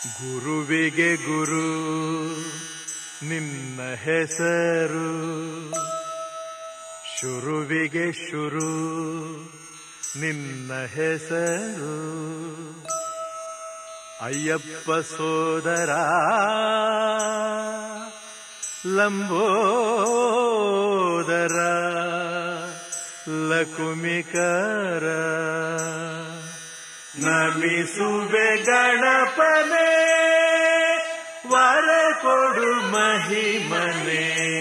ಗುರುವಿಗೆ ಗುರು ನಿನ್ನ ಹೆಸರು ಶುರುವಿಗೆ ಶುರು ನಿನ್ನ ಹೆಸರು ಅಯ್ಯಪ್ಪ ಸೋದರ ಲಂಬೋದರ ಲಕುಮಿಕರ ನಮಿಸುವೆ ಗಣಪನೇ ವರ ಕೊಡು ಮಹಿಮನೆ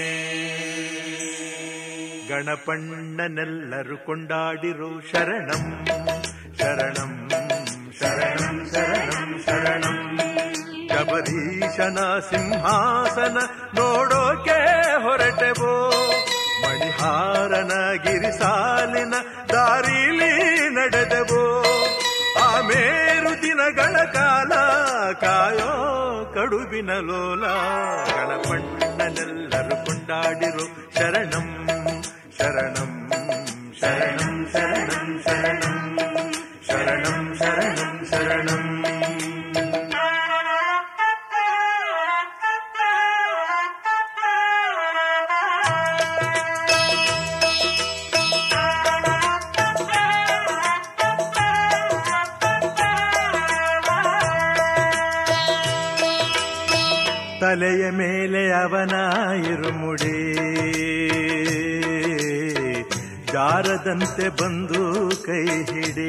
ಗಣಪಣ್ಣನೆಲ್ಲರೂ ಕೊಂಡಾಡಿರು ಶರಣಂ ಶರಣಂ ಶರಣಂ ಶರಣಂ ಶರಣಂ ಶಬರೀಶನ ಸಿಂಹಾಸನ ನೋಡೋಕೆ ಹೊರಟೆವೋ ಮಣಿಹಾರನ ಗಿರಿಸಾಲಿನ ದಾರಿಲಿ ನಡೆದೆವೋ ಆಮೇರು ದಿನಗಳ ಕಾಲ ಕಾಯೋ ಕಡುವಿನ ಲೋಲ ಗಣಪಣ್ಣನೆಲ್ಲರೂ ಕೊಂಡಾಡಿರು ಶರಣಂ ಶರಣಂ ಶರಣಂ ಶರಣಂ ಶರಣಂ ಶರಣಂ ಶರಣಂ ಶರಣಂ ತಲೆಯ ಮೇಲೆ ಅವನ ಇರುಮುಡಿ ಜಾರದಂತೆ ಬಂದು ಕೈ ಹಿಡಿ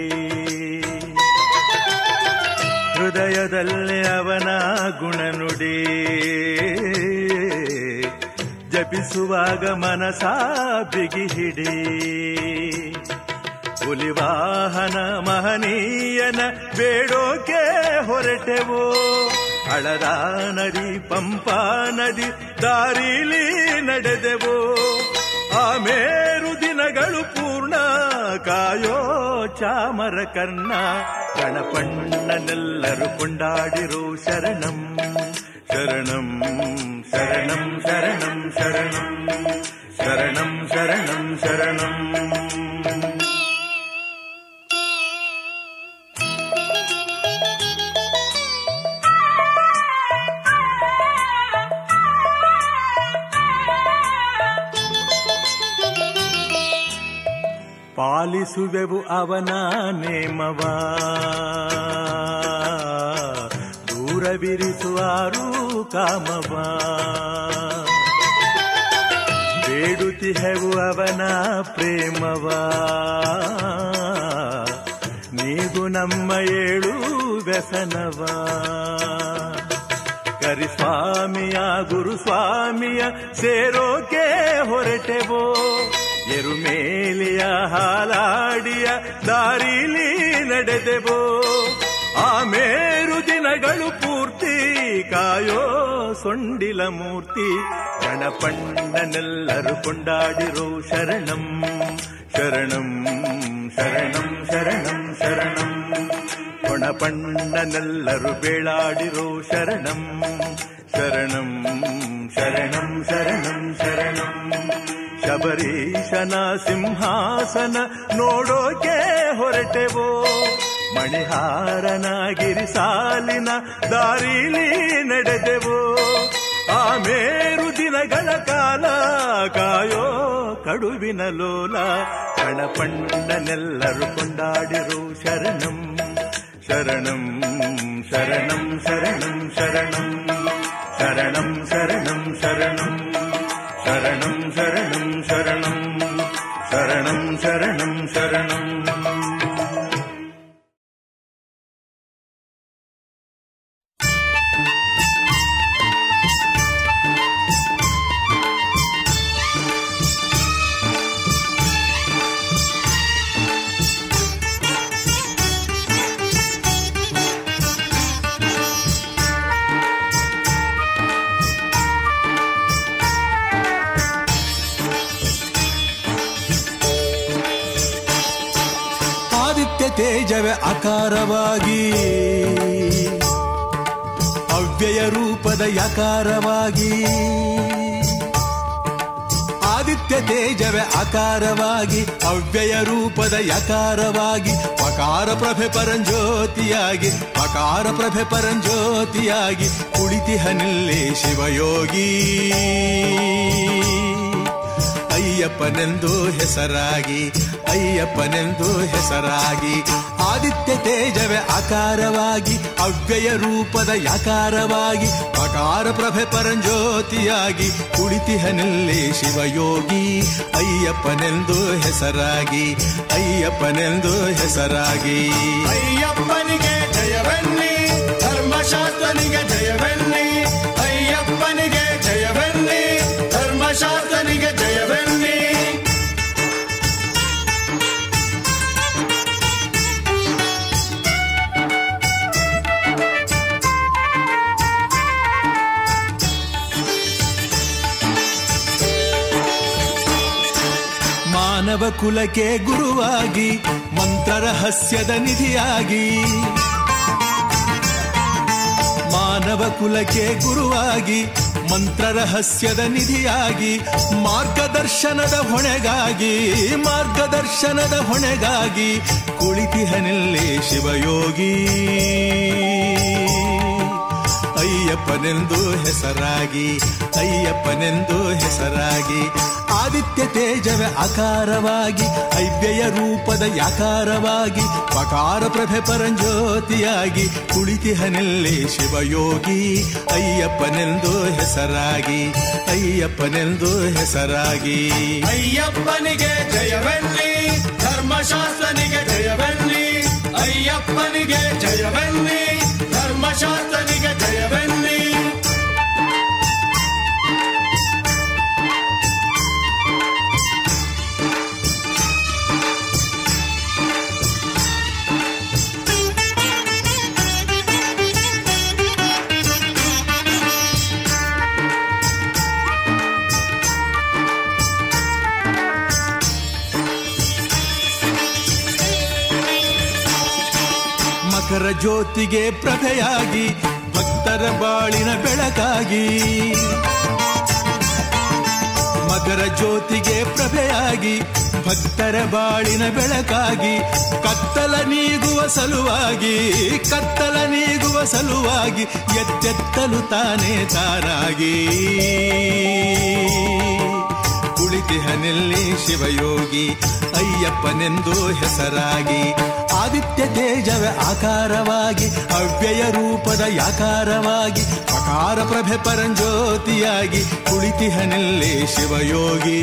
ಹೃದಯದಲ್ಲಿ ಅವನ ಗುಣನುಡಿ ಜಪಿಸುವಾಗ ಮನಸ ಬಿಗಿ ಹಿಡಿ ಹುಲಿವಾಹನ ಮಹನೀಯನ ಬೇಡೋಕೆ ಹೊರಟೆವೋ ಹಳದ ನದಿ ಪಂಪಾ ನದಿ ದಾರಿಲಿ ನಡೆದೆವೋ ಆಮೇರು ದಿನಗಳು ಪೂರ್ಣ ಕಾಯೋ ಚಾಮರ ಕರ್ಣ ಗಣಪಣ್ಣನೆಲ್ಲರೂ ಕೊಂಡಾಡಿರೋ ಶರಣಂ ಶರಣಂ ಶರಣಂ ಶರಣಂ ಶರಣಂ ಶರಣಂ ಶರಣಂ ಶರಣಂ ಪಾಲಿಸುವೆವು ಅವನ ನೇಮವ ದೂರವಿರಿಸುವಾರು ಕಾಮವ ಬೇಡುತ್ತಿಹೆವು ಅವನ ಪ್ರೇಮವ ನೀಗು ನಮ್ಮ ಏಳು ವ್ಯಸನವ ಕರಿಸ್ವಾಮಿಯ ಗುರುಸ್ವಾಮಿಯ ಸೇರೋಕೆ ಹೊರಟೆವೋ ಎರುಮೇಲಿಯ ಹಾಲಾಡಿಯ ದಾರಿಲಿ ನಡೆದೆವೋ ಆಮೇರು ದಿನಗಳು ಪೂರ್ತಿ ಕಾಯೋ ಸೊಂಡಿಲ ಮೂರ್ತಿ ಗಣಪಣ್ಣನೆಲ್ಲರೂ ಕೊಂಡಾಡಿರೋ ಶರಣಂ ಶರಣಂ ಶರಣಂ ಶರಣಂ ಶರಣಂ ಕೊಣಪಣ್ಣನೆಲ್ಲರೂ ಬೇಳಾಡಿರೋ ಶರಣಂ ಶರಣಂ ಶರಣಂ ಶರಣಂ ಶರಣಂ ಶಬರೀಶನ ಸಿಂಹಾಸನ ನೋಡೋಕೆ ಹೊರಟೆವೋ ಮಣಿಹಾರನ ಗಿರಿಸಾಲಿನ ದಾರಿಲಿ ನಡೆದೆವೋ ಆಮೇರು ದಿನಗಳ ಕಾಲ ಕಾಯೋ ಕಡುವಿನ ಲೋಲ ಗಣಪಣ್ಣನೆಲ್ಲರೂ ಕೊಂಡಾಡಿರೋ ಶರಣಂ ಶರಣಂ ಶರಣಂ ಶರಣಂ ಶರಣಂ ಶರಣಂ ಶರಣಂ ಶರಣಂ ಶರಣಂ ಶರಣಂ ಶರಣಂ ಶರಣಂ ಶರಣಂ ಶರಣಂ ಆದಿತ್ಯ ತೇಜವೇ ಆಕಾರವಾಗಿ ಅವ್ಯಯ ರೂಪದ ಯಕಾರವಾಗಿ ಆದಿತ್ಯ ತೇಜವೇ ಆಕಾರವಾಗಿ ಅವ್ಯಯ ರೂಪದ ಯಕಾರವಾಗಿ ಅಕಾರ ಪ್ರಭೆ ಪರಂಜ್ಯೋತಿಯಾಗಿ ಅಕಾರ ಪ್ರಭೆ ಪರಂಜ್ಯೋತಿಯಾಗಿ ಕುಳಿತಿಹನಿಲ್ಲೇ ಶಿವಯೋಗಿ ಅಯ್ಯಪ್ಪನೆಂದು ಹೆಸರಾಗಿ ಅಯ್ಯಪ್ಪನೆಂದು ಹೆಸರಾಗಿ ಆದಿತ್ಯ ತೇಜವೇ ಆಕಾರವಾಗಿ ಅವ್ಯಯ ರೂಪದ ಯಾಕಾರವಾಗಿ ಅಕಾರ ಪ್ರಭೆ ಪರಂಜ್ಯೋತಿಯಾಗಿ ಕುಳಿತಿಹನಿಲ್ಲೇ ಶಿವಯೋಗಿ ಅಯ್ಯಪ್ಪನೆಂದು ಹೆಸರಾಗಿ ಅಯ್ಯಪ್ಪನೆಂದು ಹೆಸರಾಗಿ ಅಯ್ಯಪ್ಪನಿಗೆ ಜಯವೆನ್ನಿ ಧರ್ಮಶಾಸ್ತ್ರನಿಗೆ ಜಯವೆನ್ನಿ ಅಯ್ಯಪ್ಪನಿಗೆ ಜಯವೆನ್ನಿ ಧರ್ಮಶಾಸ್ತ್ರನಿಗೆ ಜಯವೆನ್ನಿ ಮಾನವ ಕುಲಕ್ಕೆ ಗುರುವಾಗಿ ಮಂತ್ರ ರಹಸ್ಯದ ನಿಧಿಯಾಗಿ ಮಾನವ ಕುಲಕ್ಕೆ ಗುರುವಾಗಿ ಮಂತ್ರ ರಹಸ್ಯದ ನಿಧಿಯಾಗಿ ಮಾರ್ಗದರ್ಶನದ ಹೊಣೆಗಾಗಿ ಮಾರ್ಗದರ್ಶನದ ಹೊಣೆಗಾಗಿ ಕುಳಿತಿಹನಿಲ್ಲೇ ಶಿವಯೋಗಿ ಅಯ್ಯಪ್ಪನೆಂದು ಹೆಸರಾಗಿ ಅಯ್ಯಪ್ಪನೆಂದು ಹೆಸರಾಗಿ ಆದಿತ್ಯ ತೇಜವೇ ಆಕಾರವಾಗಿ ಅವ್ಯಯ ರೂಪದ ಯಾಕಾರವಾಗಿ ಪಕಾರ ಪ್ರಭೆ ಪರಂಜ್ಯೋತಿಯಾಗಿ ಕುಳಿತಿಹನಿಲ್ಲೇ ಶಿವಯೋಗಿ ಅಯ್ಯಪ್ಪನೆಂದು ಹೆಸರಾಗಿ ಅಯ್ಯಪ್ಪನೆಂದು ಹೆಸರಾಗಿ ಅಯ್ಯಪ್ಪನಿಗೆ ಜಯವೆನ್ನಿ ಧರ್ಮಶಾಸ್ತ್ರನಿಗೆ ಜಯವೆನ್ನಿ ಅಯ್ಯಪ್ಪನಿಗೆ ಜಯವೆನ್ನಿ ಧರ್ಮಶಾಸ್ತ್ರನಿಗೆ ಜಯವೆನ್ನಿ ಮಕರ ಜ್ಯೋತಿಗೆ ಪ್ರಭೆಯಾಗಿ ಭಕ್ತರ ಬಾಳಿನ ಬೆಳಕಾಗಿ ಮಕರ ಜ್ಯೋತಿಗೆ ಪ್ರಭೆಯಾಗಿ ಭಕ್ತರ ಬಾಳಿನ ಬೆಳಕಾಗಿ ಕತ್ತಲ ನೀಗುವ ಸಲುವಾಗಿ ಕತ್ತಲ ನೀಗುವ ಸಲುವಾಗಿ ಎತ್ತೆತ್ತಲು ತಾನೇ ತಾರಾಗಿ ಕುಳಿತಿಹನೆಲ್ಲಿ ಶಿವಯೋಗಿ ಅಯ್ಯಪ್ಪನೆಂದು ಹೆಸರಾಗಿ ಆದಿತ್ಯ ತೇಜವೇ ಆಕಾರವಾಗಿ ಅವ್ಯಯ ರೂಪದ ಯಾಕಾರವಾಗಿ ಅಕಾರ ಪ್ರಭೆ ಪರಂಜ್ಯೋತಿಯಾಗಿ ಕುಳಿತಿಹನೆಲ್ಲೇ ಶಿವಯೋಗಿ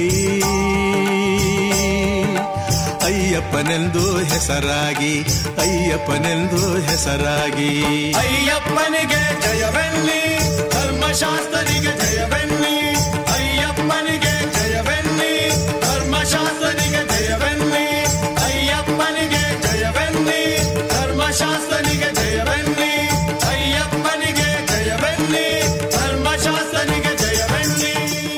ಅಯ್ಯಪ್ಪನೆಂದು ಹೆಸರಾಗಿ ಅಯ್ಯಪ್ಪನೆಂದು ಹೆಸರಾಗಿ ಅಯ್ಯಪ್ಪನಿಗೆ ಜಯವೆನ್ನಿ ಧರ್ಮಶಾಸ್ತ್ರನಿಗೆ ಜಯವೆನ್ನಿ ಅಯ್ಯಪ್ಪನಿಗೆ ಜಯವೆನ್ನಿ ಧರ್ಮಶಾಸ್ತ್ರನಿಗೆ ಜಯವೆನ್ನಿ ಅಯ್ಯಪ್ಪನಿಗೆ ಜಯವೆನ್ನಿ ಧರ್ಮಶಾಸ್ತ್ರನಿಗೆ ಜಯವೆನ್ನಿ ಅಯ್ಯಪ್ಪನಿಗೆ ಜಯವೆನ್ನಿ ಧರ್ಮಶಾಸ್ತ್ರನಿಗೆ ಜಯವೆನ್ನಿ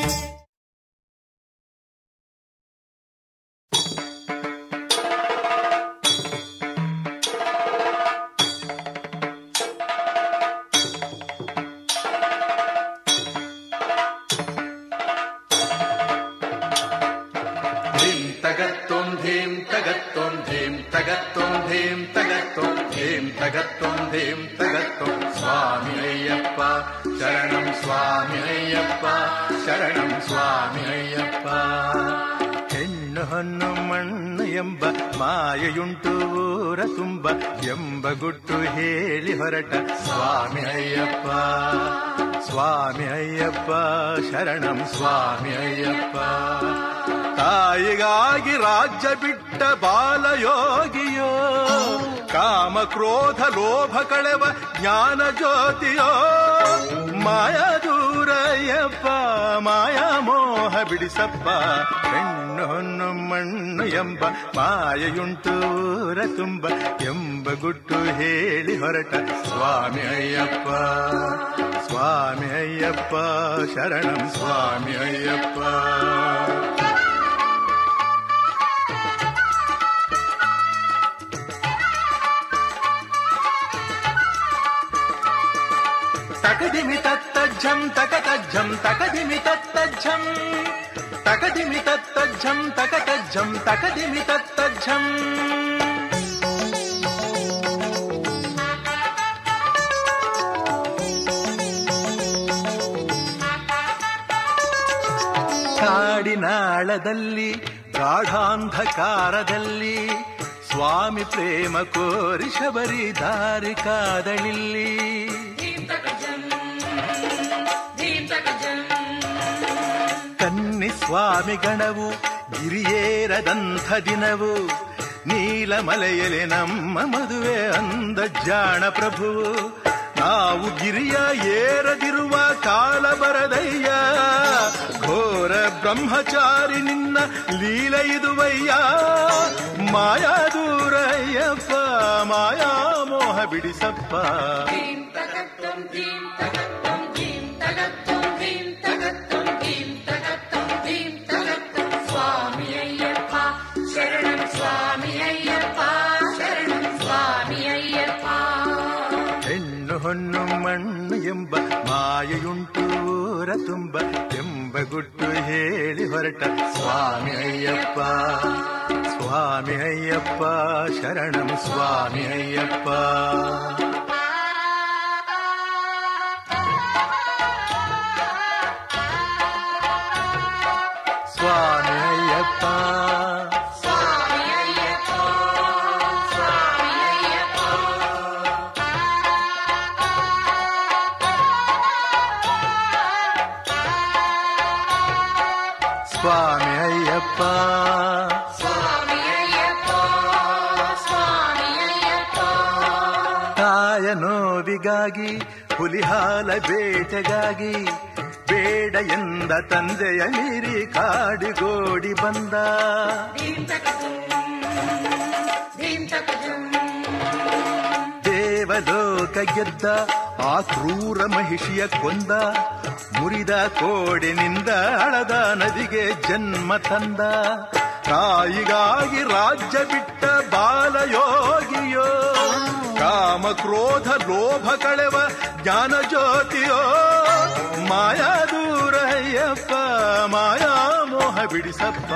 ಧೀಂ ತಗತ್ತೊಂ ಧೀಂ ತಗತ್ತೊಂ ಧೀಂ ತಗತ್ತೊಂ ಧೀಂ ತಗತ್ತೊಂ ಧೀಂ ತಗತ್ತೊಂ ಧೀಂ ತಗತ್ತೊಂ ಸ್ವಾಮಿ ಅಯ್ಯಪ್ಪ ಶರಣಂ ಸ್ವಾಮಿ ಅಯ್ಯಪ್ಪ ಶರಣಂ ಸ್ವಾಮಿ ಅಯ್ಯಪ್ಪ ಹೆಣ್ಣು ಹೊನ್ನು ಮಣ್ಣು ಎಂಬ ಮಾಯೆಯುಂಟು ಊರ ತುಂಬ ಎಂಬ ಗುಟ್ಟು ಹೇಳಿ ಹೊರಟ ಸ್ವಾಮಿ ಅಯ್ಯಪ್ಪ ಸ್ವಾಮಿ ಅಯ್ಯಪ್ಪ ಶರಣಂ ಸ್ವಾಮಿ ಅಯ್ಯಪ್ಪ ತಾಯಿಗಾಗಿ ರಾಜ್ಯ ಬಿಟ್ಟ ಬಾಲಯೋಗಿಯೋ ಕಾಮ ಕ್ರೋಧ ಲೋಭ ಕಳೆವ ಜ್ಞಾನ ಜ್ಯೋತಿಯೋ ಮಾಯ ದೂರಯ್ಯಪ್ಪ ಮಾಯಾ ಮೋಹ ಬಿಡಿಸಪ್ಪ ಹೆಣ್ಣು ಹೊನ್ನು ಮಣ್ಣು ಎಂಬ ಮಾಯೆಯುಂಟು ಊರ ತುಂಬ ಎಂಬ ಗುಟ್ಟು ಹೇಳಿ ಹೊರಟ ಸ್ವಾಮಿ ಅಯ್ಯಪ್ಪ ಸ್ವಾಮಿ ಅಯ್ಯಪ್ಪ ಶರಣಂ ಸ್ವಾಮಿ ಅಯ್ಯಪ್ಪ ತಕದಿಮಿ ತತ್ತಜ್ಜಂ ತಕತಜ್ಜಂ ತಕದಿಮಿ ತತ್ತಜ್ಜಂ ತಕದಿಮಿ ತತ್ತಜ್ಜಂ ತಕತಜ್ಜಂ ತಕದಿಮಿ ತತ್ತಜ್ಜಂ ಕಾಡಿನಾಳದಲ್ಲಿ ಗಾಢಾಂಧಕಾರದಲ್ಲಿ ಸ್ವಾಮಿ ಪ್ರೇಮ ಕೋರಿ ಶಬರಿ ದಾರಿ ಕಾದಳಿಲ್ಲಿ ಕನ್ನಿ ಸ್ವಾಮಿ ಗಣವು ಗಿರಿಯೇರದಂಥ ದಿನವು ನೀಲಮಲೆಯಲೆ ನಮ್ಮ ಮದುವೆ ಅಂದ ಜಾಣ ಪ್ರಭುವು ನಾವು ಗಿರಿಯ ಏರದಿರುವ ಕಾಲ ಬರದಯ್ಯ ಘೋರ ಬ್ರಹ್ಮಚಾರಿ ನಿನ್ನ ಲೀಲ ಇದುವಯ್ಯ ಮಾಯಾ ದೂರಯ್ಯಪ್ಪ ಮಾಯಾ ಮೋಹ ಬಿಡಿಸಪ್ಪ ಸ್ವಾಮಿ ಅಯ್ಯಪ್ಪ ಶರಣಂ ಸ್ವಾಮಿ ಅಯ್ಯಪ್ಪ ಶರಣಂ ಸ್ವಾಮಿ ಅಯ್ಯಪ್ಪ ಹೆಣ್ಣು ಹೊನ್ನು ಮಣ್ಣು ಎಂಬ ಮಾಯೆಯುಂಟು ಊರ ತುಂಬ ಎಂಬ ಗುಟ್ಟು ಹೇಳಿ ಹೊರಟ ಸ್ವಾಮಿ ಅಯ್ಯಪ್ಪ ಸ್ವಾಮಿ ಅಯ್ಯಪ್ಪ ಶರಣಂ ಸ್ವಾಮಿ ಅಯ್ಯಪ್ಪ ಸ್ವಾಮಿ ಅಯ್ಯಪ್ಪ ಸ್ವಾಮಿ ಅಯ್ಯಪ್ಪ ಸ್ವಾಮಿ ಅಯ್ಯಪ್ಪ ಸ್ವಾಮಿ ಅಯ್ಯಪ್ಪ ಸ್ವಾಮಿ ಅಯ್ಯಪ್ಪ ಸ್ವಾಮಿ ಅಯ್ಯಪ್ಪ ತಾಯ ನೋವಿಗಾಗಿ ಹುಲಿಹಾಲ ಬೇಟೆಗಾಗಿ ಬೇಡ ಎಂದ ತಂದೆಯ ಮೀರಿ ಕಾಡಿಗೋಡಿ ಬಂದ ದೇವಲೋಕ ಗೆದ್ದ ಆ ಕ್ರೂರ ಮಹಿಷಿಯ ಕೊಂದ ಮುರಿದ ಕೋಡಿನಿಂದ ಅಳದ ನದಿಗೆ ಜನ್ಮ ತಂದ ತಾಯಿಗಾಗಿ ರಾಜ್ಯ ಬಿಟ್ಟ ಬಾಲಯೋಗಿಯೋ ಕಾಮ ಕ್ರೋಧ ಲೋಭ ಕಳೆವ ಜ್ಞಾನ ಜ್ಯೋತಿಯೋ ಮಾಯಾ ದೂರ ಅಯ್ಯಪ್ಪ ಮಾಯಾ ಮೋಹ ಬಿಡಿಸಪ್ಪ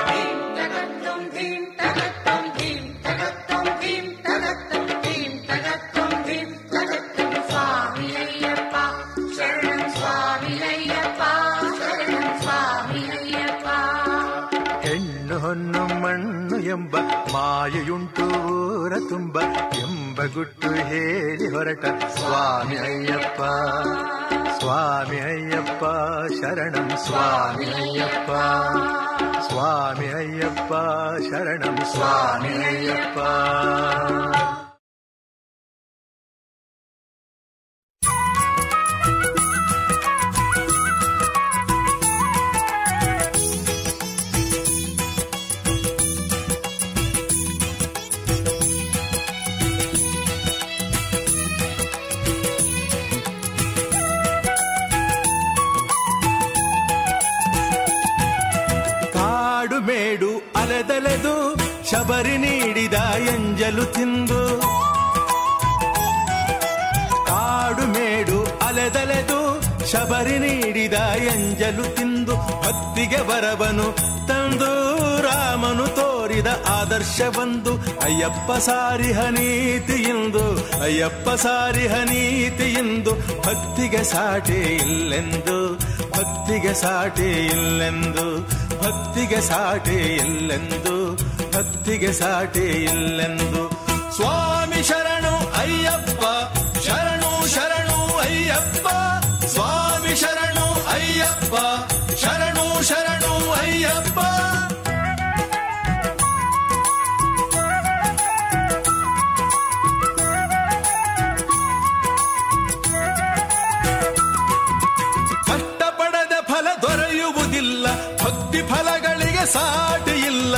ಸ್ವಾಮಿ ಅಯ್ಯಪ್ಪ ಶರಣಂ ಸ್ವಾಮಿ ಅಯ್ಯಪ್ಪ ಶರಣಂ ಸ್ವಾಮಿ ಅಯ್ಯಪ್ಪ ಹೆಣ್ಣು ಹೊನ್ನು ಮಣ್ಣು ಎಂಬ ಮಾಯೆಯುಂಟು ಊರ ತುಂಬ ಎಂಬ ಗುಟ್ಟು ಹೇಳಿ ಹೊರಟ ಸ್ವಾಮಿ ಅಯ್ಯಪ್ಪ ಸ್ವಾಮಿ ಅಯ್ಯಪ್ಪ ಶರಣಂ ಸ್ವಾಮಿ ಅಯ್ಯಪ್ಪ ಸ್ವಾಮಿ ಅಯ್ಯಪ್ಪ ಶರಣಂ ಸ್ವಾಮಿ ಅಯ್ಯಪ್ಪ ಕಾಡು ಮೇಡು ಅಲೆದಲೆದು ಶಬರಿ ನೀಡಿದ ಎಂಜಲು ತಿಂದು ಕಾಡು ಮೇಡು ಅಲೆದಲೆದು ಶಬರಿ ನೀಡಿದ ಎಂಜಲು ತಿಂದು ಭಕ್ತಿಗೆ ಬರವನು ತಂದು ರಾಮನು ತೋರಿದ ಆದರ್ಶವೊಂದು ಅಯ್ಯಪ್ಪ ಸಾರಿಹ ನೀತಿಯಿಂದು ಅಯ್ಯಪ್ಪ ಸಾರಿಹ ನೀತಿಯಿಂದು ಭಕ್ತಿಗೆ ಸಾಟಿ ಇಲ್ಲೆಂದು ಭಕ್ತಿಗೆ ಸಾಟಿ ಇಲ್ಲೆಂದು ಭಕ್ತಿಗೆ ಸಾಟಿ ಇಲ್ಲೆಂದು ಭಕ್ತಿಗೆ ಸಾಟಿ ಇಲ್ಲೆಂದು ಸ್ವಾಮಿ ಶರಣು ಅಯ್ಯಪ್ಪ ಶರಣು ಶರಣು ಅಯ್ಯಪ್ಪ ಸ್ವಾಮಿ ಶರಣು ಅಯ್ಯಪ್ಪ ಶರಣು ಶರಣು ಅಯ್ಯಪ್ಪ ಕಷ್ಟಪಡದ ಫಲ ದೊರೆಯುವುದಿಲ್ಲ ಭಕ್ತಿ ಫಲಗಳಿಗೆ ಸಾಟಿ ಇಲ್ಲ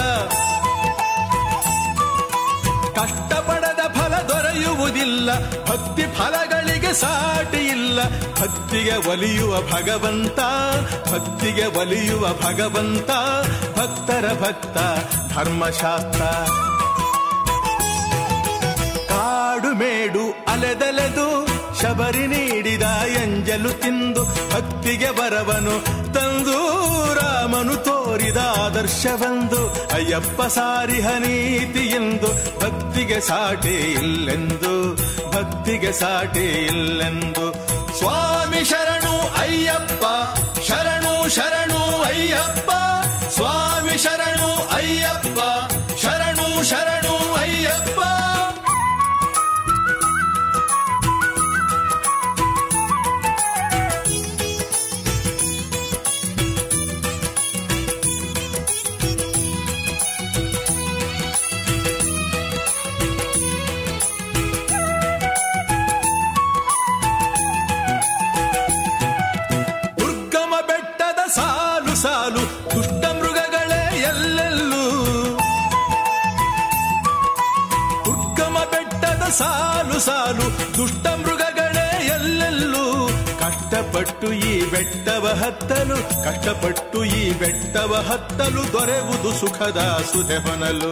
ಕಷ್ಟಪಡದ ಫಲ ದೊರೆಯುವುದಿಲ್ಲ ಭಕ್ತಿ ಫಲಗಳಿಗೆ ಸಾಟಿ ಇಲ್ಲ ಭಕ್ತಿಗೆ ಒಲಿಯುವ ಭಗವಂತ ಭಕ್ತಿಗೆ ಒಲಿಯುವ ಭಗವಂತ ಭಕ್ತರ ಭಕ್ತ ಧರ್ಮಶಾಸ್ತ್ರ ಕಾಡು ಮೇಡು ಅಲೆದಲೆದು ಶಬರಿ ನೀಡಿದ ಎಂಜಲು ತಿಂದು ಭಕ್ತಿಗೆ ಬರವನು ತಂದು ರಾಮನು ತೋರಿದ ಆದರ್ಶವೆಂದು ಅಯ್ಯಪ್ಪ ಸಾರಿಹ ನೀತಿ ಎಂದು ಭಕ್ತಿಗೆ ಸಾಟಿ ಇಲ್ಲೆಂದು ಭಕ್ತಿಗೆ ಸಾಟಿ ಇಲ್ಲೆಂದು ಸ್ವಾಮಿ ಶರಣು ಅಯ್ಯಪ್ಪ ಶರಣು ಶರಣು ಅಯ್ಯಪ್ಪ ಸ್ವಾಮಿ ಶರಣು ಅಯ್ಯಪ್ಪ ಶರಣು ಶರಣು ಅಯ್ಯಪ್ಪ ದುರ್ಗಮ ಬೆಟ್ಟದ ಸಾಲು ಸಾಲು ದುಷ್ಟ ಮೃಗಗಳೇ ಎಲ್ಲೆಲ್ಲೂ ದುರ್ಗಮ ಬೆಟ್ಟದ ಸಾಲು ಸಾಲು ದುಷ್ಟ ಮೃಗಗಳೇ ಎಲ್ಲೆಲ್ಲೂ ಕಷ್ಟಪಟ್ಟು ಈ ಬೆಟ್ಟವ ಹತ್ತಲು ಕಷ್ಟಪಟ್ಟು ಈ ಬೆಟ್ಟವ ಹತ್ತಲು ದೊರೆಯುವುದು ಸುಖದ ಸುದೆ ಹೊನಲು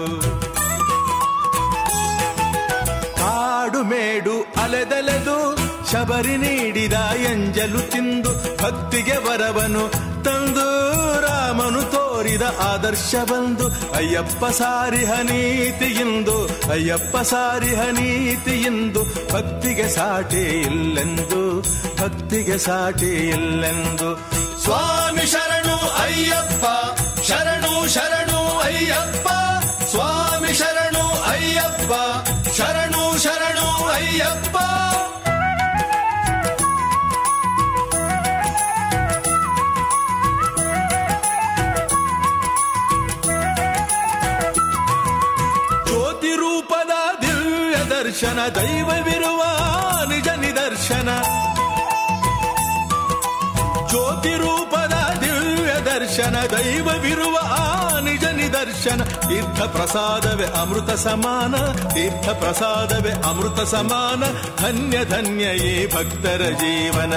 ಕಾಡು ಮೇಡು ಅಲೆದೆಲೆದು ಶಬರಿ ನೀಡಿದ ಎಂಜಲು ತಿಂದು ಭಕ್ತಿಗೆ ವರವನು ತಂದು ರಾಮನು ತೋರಿದ ಆದರ್ಶ ಬಂದು ಅಯ್ಯಪ್ಪ ಸಾರಿಹ ನೀತಿಯಿಂದು ಅಯ್ಯಪ್ಪ ಸಾರಿಹ ನೀತಿಯಿಂದು ಭಕ್ತಿಗೆ ಸಾಟಿ ಇಲ್ಲೆಂದು ಭಕ್ತಿಗೆ ಸಾಟಿ ಇಲ್ಲೆಂದು ಸ್ವಾಮಿ ಶರಣು ಅಯ್ಯಪ್ಪ ಶರಣು ಶರಣು ಅಯ್ಯಪ್ಪ ಸ್ವಾಮಿ ಶರಣು ಅಯ್ಯಪ್ಪ ಶರಣು ಶರಣು ಅಯ್ಯಪ್ಪ ಜ್ಯೋತಿ ರೂಪದ ದಿವ್ಯ ದರ್ಶನ ದೈವವಿರುವ ನಿಜ ನಿದರ್ಶನ ಜ್ಯೋತಿ ರೂಪದ ದಿವ್ಯ ದರ್ಶನ ದೈವವಿರುವ ಆ ನಿಜ ನಿದರ್ಶನ ತೀರ್ಥ ಪ್ರಸಾದವೇ ಅಮೃತ ಸಮಾನ ತೀರ್ಥ ಪ್ರಸಾದವೇ ಅಮೃತ ಸಮಾನ ಧನ್ಯ ಧನ್ಯ ಈ ಭಕ್ತರ ಜೀವನ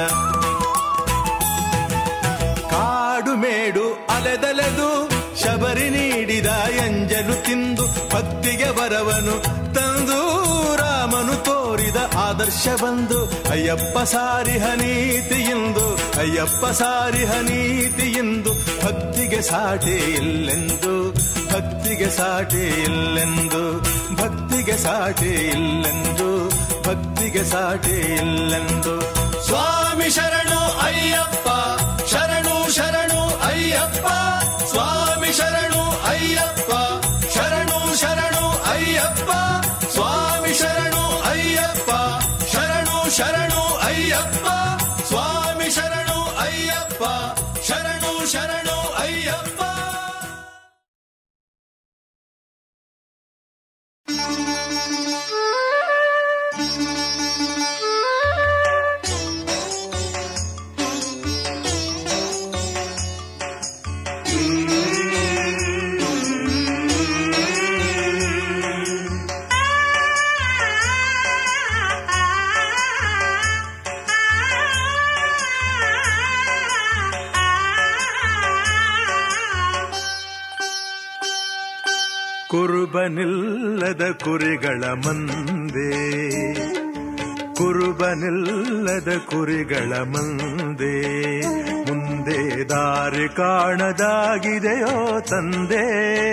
ಕಾಡು ಮೇಡು ಅಲೆದಲೆದು ಶಬರಿ ನೀಡಿದ ಎಂಜಲು ತಿಂದು ಭಕ್ತಿಗೆ ಬರವನು ತಂದು ರಾಮನು ತೋರಿದ ಆದರ್ಶ ಬಂದು ಅಯ್ಯಪ್ಪ ಸಾರಿಹ ನೀತಿಯಿಂದು ಅಯ್ಯಪ್ಪ ಸಾರಿಹ ನೀತಿಯಿಂದು ಭಕ್ತಿಗೆ ಸಾಟಿ ಇಲ್ಲೆಂದು ಭಕ್ತಿಗೆ ಸಾಟಿ ಇಲ್ಲೆಂದು ಭಕ್ತಿಗೆ ಸಾಟಿ ಇಲ್ಲೆಂದು ಭಕ್ತಿಗೆ ಸಾಟಿ ಇಲ್ಲೆಂದು ಸ್ವಾಮಿ ಶರಣು ಅಯ್ಯಪ್ಪ ಶರಣು ಶರಣು ಅಯ್ಯಪ್ಪ ಸ್ವಾಮಿ ಶರಣು ಅಯ್ಯಪ್ಪ ಶರಣು ಶರಣು ಅಯ್ಯಪ್ಪ ಸ್ವಾಮಿ ಶರಣು ಅಯ್ಯಪ್ಪ ಶರಣು ಶರಣು ಅಯ್ಯಪ್ಪ ಸ್ವಾಮಿ ಶರಣು ಅಯ್ಯಪ್ಪ ಶರಣು ಶರಣು ಅಯ್ಯಪ್ಪ ಕುರುಬನಿಲ್ಲದ ಕುರಿಗಳ ಮಂದೆ ಕುರುಬನಿಲ್ಲದ ಕುರಿಗಳ ಮಂದೆ ಮುಂದೆ ದಾರಿ ಕಾಣದಾಗಿದೆಯೋ ತಂದೆ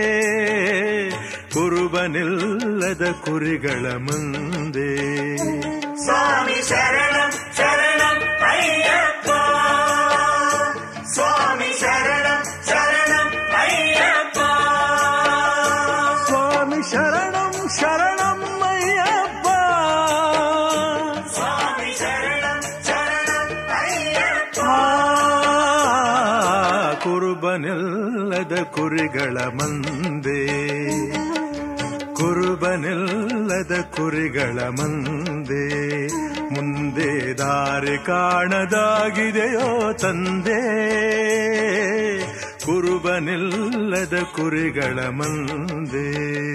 ಕುರುಬನಿಲ್ಲದ ಕುರಿಗಳ ಮುಂದೆ ಸ್ವಾಮಿ ಶರಣಂ ಶರಣಂ ಅಯ್ಯಪ್ಪ ಸ್ವಾಮಿ ಶರಣಂ ಶರಣಂ ಅಯ್ಯಪ್ಪ ಸ್ವಾಮಿ ಶರಣಂ ಶರಣಂ ಅಯ್ಯಪ್ಪ ಸ್ವಾಮಿ ಶರಣಂ ಶರಣಂ ಅಯ್ಯಪ್ಪ ಆ, ಕುರುಬನಿಲ್ಲದ ಕುರಿಗಳ ಮಂದೆ ಕುರುಬನಿಲ್ಲದ ಕುರಿಗಳ ಮಂದೆ ಮುಂದೆ ದಾರಿ ಕಾಣದಾಗಿದೆಯೋ ತಂದೆ ಕುರುಬನಿಲ್ಲದ ಕುರಿಗಳ ಮಂದೆ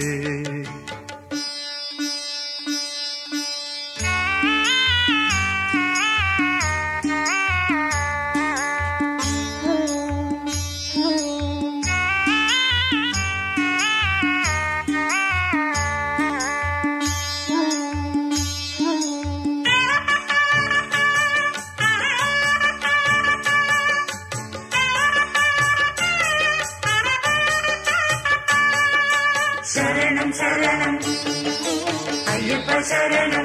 ശരണം ശരണം അയ്യപ്പ ശരണം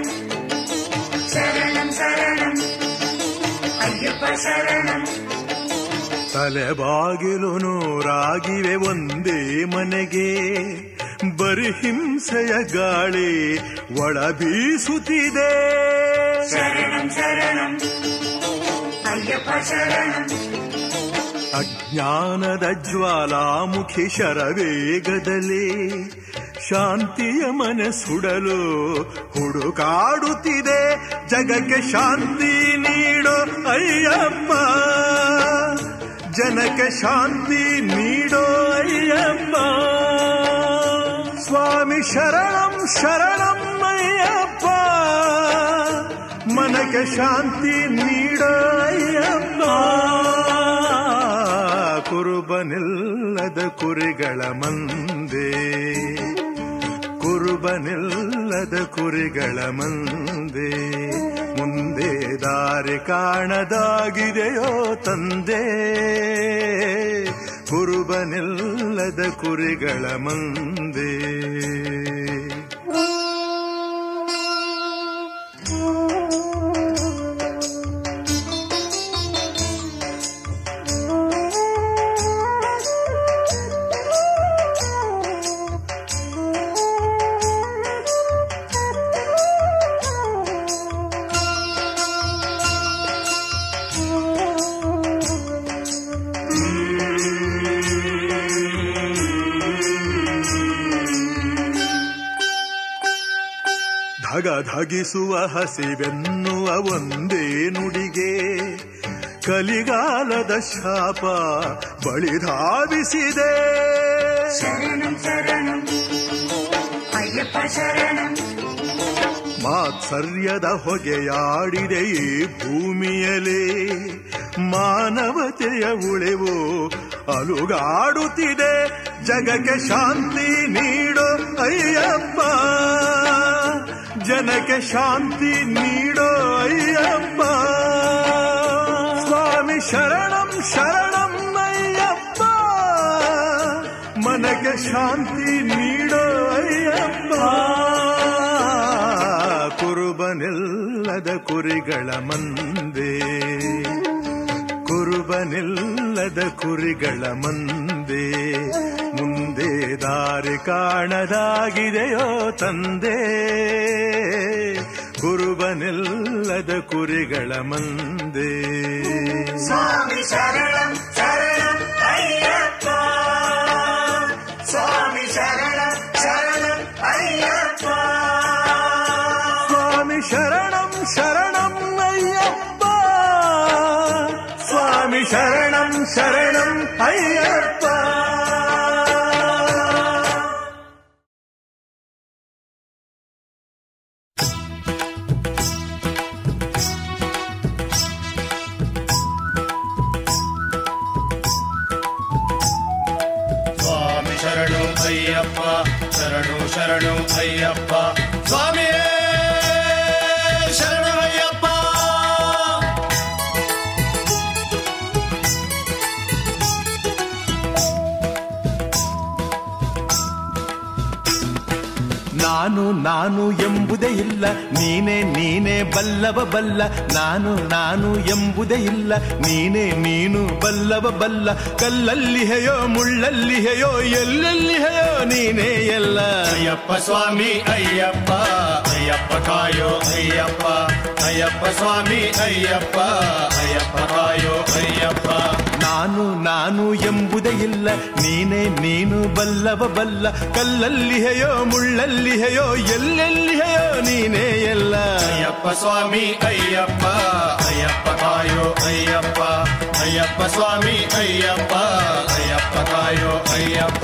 ശരണം ശരണം അയ്യപ്പ ശരണം ತಲೆಬಾಗಿಲು ನೂರಾಗಿವೆ ಒಂದೇ ಮನೆಗೆ ಬರಿ ಹಿಂಸೆಯ ಗಾಳಿ ಒಳ ಬೀಸುತ್ತಿದೆ ശരണം ശരണം അയ്യപ്പ ശരണം ಅಜ್ಞಾನದ ಜ್ವಾಲಾಮುಖಿ ಶರವೇಗದಲ್ಲಿ ಶಾಂತಿಯ ಮನೆ ಸುಡಲು ಹುಡುಕಾಡುತ್ತಿದೆ ಜಗಕ್ಕೆ ಶಾಂತಿ ನೀಡೋ ಅಯ್ಯಪ್ಪ ಜನಕ್ಕೆ ಶಾಂತಿ ನೀಡೋ ಅಯ್ಯಪ್ಪ ಸ್ವಾಮಿ ಶರಣಂ ಶರಣಂ ಅಯ್ಯಪ್ಪ ಮನಕ್ಕೆ ಶಾಂತಿ ನೀಡೋ ಅಯ್ಯಪ್ಪ ಕುರುಬನಿಲ್ಲದ ಕುರಿಗಳ ಮಂದೆ ಕುರುಬನಿಲ್ಲದ ಕುರಿಗಳ ಮಂದೆ ಮುಂದೆ ದಾರಿ ಕಾಣದಾಗಿದೆಯೋ ತಂದೆ ಕುರುಬನಿಲ್ಲದ ಕುರಿಗಳ ಮಂದೆ ಧಗ ಧಗಿಸುವ ಹಸಿವೆನ್ನುವ ಒಂದೇ ನುಡಿಗೆ ಕಲಿಗಾಲದ ಶಾಪ ಬಳಿಧಾವಿಸಿದೆ ശരണം ശരണം അയ്യപ്പ ശരണം ಮಾತ್ಸರ್ಯದ ಹೊಗೆಯಾಡಿದೆ ಈ ಭೂಮಿಯಲೇ ಮಾನವತೆಯ ಉಳಿವು ಅಲುಗಾಡುತ್ತಿದೆ ಜಗಕ್ಕೆ ಶಾಂತಿ ನೀಡೋ ಅಯ್ಯಪ್ಪ ಜನಕ್ಕೆ ಶಾಂತಿ ನೀಡೋ ಅಯ್ಯಪ್ಪ ಸ್ವಾಮಿ ಶರಣಂ ಶರಣಂ ಅಯ್ಯಪ್ಪ ಮನಗೆ ಶಾಂತಿ ನೀಡೋ ಅಯ್ಯಪ್ಪ ಕುರುಬನಿಲ್ಲದ ಕುರಿಗಳ ಮಂದೆ ಕುರುಬನಿಲ್ಲದ ಕುರಿಗಳ ಮಂದೆ ಮುಂದೆ ದಾರಿ ಕಾಣದಾಗಿದೆಯೋ ತಂದೆ ಕುರುಬನಿಲ್ಲದ ಕುರಿಗಳ ಮಂದೆ സ്വാമി ശരണം ശരണം അയ്യപ്പ സ്വാമി ശരണം ശരണം അയ്യപ്പ ಸ್ವಾಮಿ ಶರಣಂ ಶರಣಂ ಅಯ್ಯಪ್ಪ ಸ್ವಾಮಿ ಶರಣಂ ಶರಣಂ ಅಯ್ಯಪ್ಪ ಸ್ವಾಮಿ ಶರಣು ಅಯ್ಯಪ್ಪ ಶರಣು ಶರಣು ಅಯ್ಯಪ್ಪ ಸ್ವಾಮಿಯೇ ಶರಣು ಅಯ್ಯಪ್ಪ ನಾನು ನಾನು ಎಂಬುದೇ ಇಲ್ಲ ನೀನೇ ನೀನೇ ಬಲ್ಲವ ಬಲ್ಲ ನಾನು ನಾನು ಎಂಬುದೇ ಇಲ್ಲ ನೀನೇ ನೀನು ಬಲ್ಲವ ಬಲ್ಲ ಕಲ್ಲಲ್ಲಿ ಹೇಯೋ ಮುಳ್ಳಲ್ಲಿ ಹೇಯೋ ಎಲ್ಲೆಲ್ಲಿ ಹೇಯೋ ನೀನೇ ಎಲ್ಲ ಅಯ್ಯಪ್ಪ ಸ್ವಾಮಿ ಅಯ್ಯಪ್ಪ ಅಯ್ಯಪ್ಪ ಕಾಯೋ ಅಯ್ಯಪ್ಪ ಅಯ್ಯಪ್ಪ ಸ್ವಾಮಿ ಅಯ್ಯಪ್ಪ ಅಯ್ಯಪ್ಪ ಕಾಯೋ ಅಯ್ಯಪ್ಪ ನಾನು ನಾನು ಎಂಬುದೇ ಇಲ್ಲ ನೀನೇ ನೀನು ಬಲ್ಲವ ಬಲ್ಲ ಕಲ್ಲಲ್ಲಿ ಹೇಯೋ ಮುಳ್ಳಲ್ಲಿ ಹೇಯೋ ಎಲ್ಲೆಲ್ಲಿ ಹೇಯೋ ನೀನೇ ಎಲ್ಲ ಅಯ್ಯಪ್ಪ ಸ್ವಾಮಿ ಅಯ್ಯಪ್ಪ ಅಯ್ಯಪ್ಪ ಕಾಯೋ ಅಯ್ಯಪ್ಪ ಅಯ್ಯಪ್ಪ ಸ್ವಾಮಿ ಅಯ್ಯಪ್ಪ ಅಯ್ಯಪ್ಪ ಕಾಯೋ ಅಯ್ಯಪ್ಪ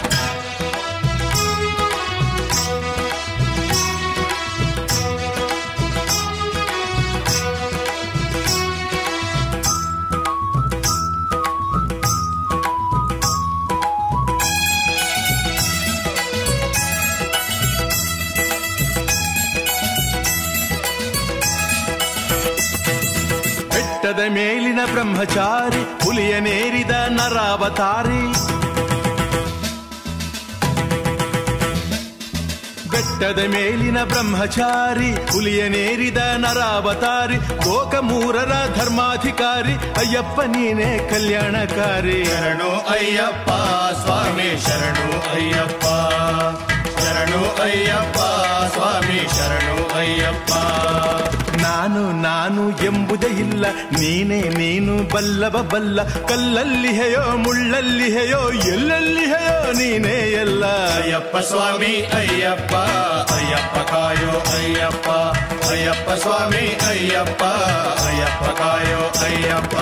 ಬೆಟ್ಟದ ಮೇಲಿನ ಬ್ರಹ್ಮಚಾರಿ ಹುಲಿಯ ನೇರಿದ ನರಾವತಾರಿ ಬೆಟ್ಟದ ಮೇಲಿನ ಬ್ರಹ್ಮಚಾರಿ ಹುಲಿಯನೇರಿದ ನರಾವತಾರಿ ಲೋಕ ಮೂರರ ಧರ್ಮಾಧಿಕಾರಿ ಅಯ್ಯಪ್ಪ ನೀನೇ ಕಲ್ಯಾಣಕಾರಿ ಶರಣು ಅಯ್ಯಪ್ಪ ಸ್ವಾಮಿ ಶರಣು ಅಯ್ಯಪ್ಪ ಶರಣು ಅಯ್ಯಪ್ಪ ಸ್ವಾಮಿ ಶರಣು ಅಯ್ಯಪ್ಪ ನಾನು ನಾನು ಎಂಬುದೇ ಇಲ್ಲ ನೀನೇ ನೀನು ಬಲ್ಲವ ಬಲ್ಲ ಕಲ್ಲಲ್ಲಿ ಹೆಯೋ ಮುಳ್ಳಲ್ಲಿ ಹೆಯೋ ಎಲ್ಲೆಲ್ಲಿ ಹೆಯೋ ನೀನೇ ಎಲ್ಲ ಅಯ್ಯಪ್ಪ ಸ್ವಾಮಿ ಅಯ್ಯಪ್ಪ ಅಯ್ಯಪ್ಪ ಕಾಯೋ ಅಯ್ಯಪ್ಪ ಅಯ್ಯಪ್ಪ ಸ್ವಾಮಿ ಅಯ್ಯಪ್ಪ ಅಯ್ಯಪ್ಪ ಕಾಯೋ ಅಯ್ಯಪ್ಪ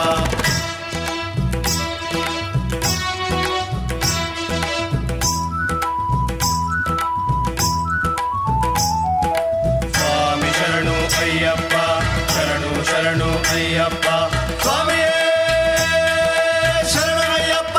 ಸ್ವಾಮಿ ಶರಣು ಅಯ್ಯಪ್ಪ ಶರಣು ಶರಣು ಅಯ್ಯಪ್ಪ ಸ್ವಾಮಿಯೇ ಶರಣು ಅಯ್ಯಪ್ಪ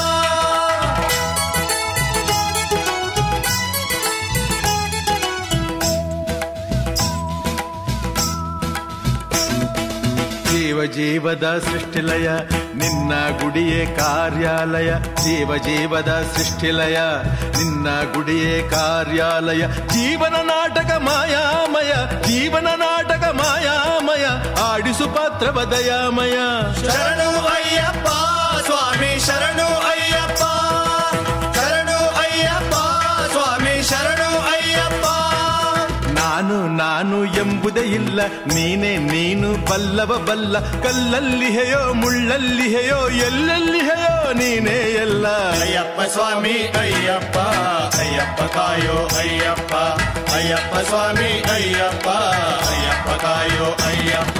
ಜೀವ ಜೀವದ ಸೃಷ್ಟಿಲಯ ನಿನ್ನ ಗುಡಿಯೇ ಕಾರ್ಯಾಲಯ ಜೀವ ಜೀವದ ಸೃಷ್ಟಿಲಯ ನಿನ್ನ ಗುಡಿಯೇ ಕಾರ್ಯಾಲಯ ಜೀವನ ನಾಟಕ ಮಾಯಾಮಯ ಜೀವನ ನಾಟಕ ಮಾಯಾಮಯ ಆಡಿಸು ಪಾತ್ರವ ದಯಾಮಯ ಶರಣು ಅಯ್ಯಪ್ಪ ಸ್ವಾಮಿ ಶರಣು ಅಯ್ಯಪ್ಪ ಶರಣು ಅಯ್ಯಪ್ಪ ಸ್ವಾಮಿ ಶರಣು ಅಯ್ಯಪ್ಪ ನಾನು ನಾನು ಎಂಬುದೇ ಇಲ್ಲ ನೀನೇ ನೀನು ಬಲ್ಲವ ಬಲ್ಲ ಕಲ್ಲಲ್ಲಿ ಹೆಯೋ ಮುಳ್ಳಲ್ಲಿ ಹೆಯೋ ಎಲ್ಲೆಲ್ಲಿ ಹೆಯೋ ನೀನೇ ಎಲ್ಲ ಅಯ್ಯಪ್ಪ ಸ್ವಾಮಿ ಅಯ್ಯಪ್ಪ ಅಯ್ಯಪ್ಪ ಕಾಯೋ ಅಯ್ಯಪ್ಪ ಅಯ್ಯಪ್ಪ ಸ್ವಾಮಿ ಅಯ್ಯಪ್ಪ ಅಯ್ಯಪ್ಪ ಕಾಯೋ ಅಯ್ಯಪ್ಪ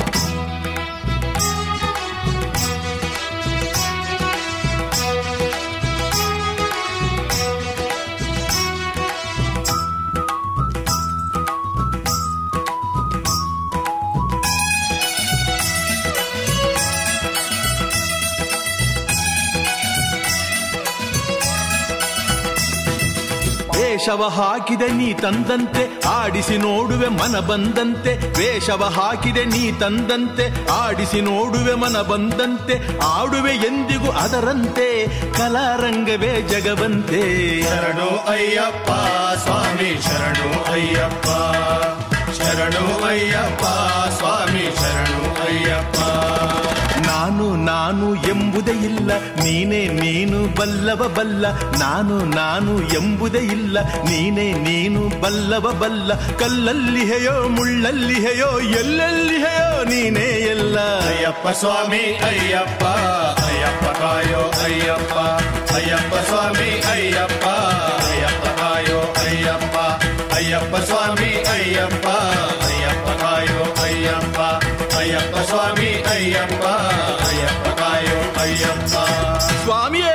ವೇಷವ ಹಾಕಿದೆ ನೀ ತಂದಂತೆ ಆಡಿಸಿ ನೋಡುವೆ ಮನ ಬಂದಂತೆ ವೇಷವ ಹಾಕಿದೆ ನೀ ತಂದಂತೆ ಆಡಿಸಿ ನೋಡುವೆ ಮನ ಬಂದಂತೆ ಆಡುವೆ ಎಂದಿಗೂ ಅದರಂತೆ ಕಲಾರಂಗವೇ ಜಗವಂತೆ ಶರಣು ಅಯ್ಯಪ್ಪ ಸ್ವಾಮಿ ಶರಣು ಅಯ್ಯಪ್ಪ ಶರಣು ಅಯ್ಯಪ್ಪ ಸ್ವಾಮಿ ಶರಣು ಅಯ್ಯಪ್ಪ ನಾನು ನಾನು ಎಂಬುದೇ ಇಲ್ಲ ನೀನೇ ನೀನು ಬಲ್ಲವ ಬಲ್ಲ ನಾನು ನಾನು ಎಂಬುದೇ ಇಲ್ಲ ನೀನೇ ನೀನು ಬಲ್ಲವ ಬಲ್ಲ ಕಲ್ಲಲ್ಲಿ ಹೆಯೋ ಮುಳ್ಳಲ್ಲಿ ಹೆಯೋ ಎಲ್ಲೆಲ್ಲಿ ಹೆಯೋ ನೀನೇ ಎಲ್ಲ ಅಯ್ಯಪ್ಪ ಸ್ವಾಮಿ ಅಯ್ಯಪ್ಪ ಅಯ್ಯಪ್ಪ ಕಾಯೋ ಅಯ್ಯಪ್ಪ ಅಯ್ಯಪ್ಪ ಸ್ವಾಮಿ ಅಯ್ಯಪ್ಪ ಅಯ್ಯಪ್ಪ ಕಾಯೋ ಅಯ್ಯಪ್ಪ ಅಯ್ಯಪ್ಪ ಸ್ವಾಮಿ ಅಯ್ಯಪ್ಪ ಅಯ್ಯಪ್ಪ ಕಾಯೋ ಅಯ್ಯಪ್ಪ ಅಯ್ಯಪ್ಪ ಸ್ವಾಮಿ ಅಯ್ಯಪ್ಪ ಅಯ್ಯಪ್ಪ ಕಾಯೋ ಅಯ್ಯಪ್ಪ ಸ್ವಾಮಿಯೇ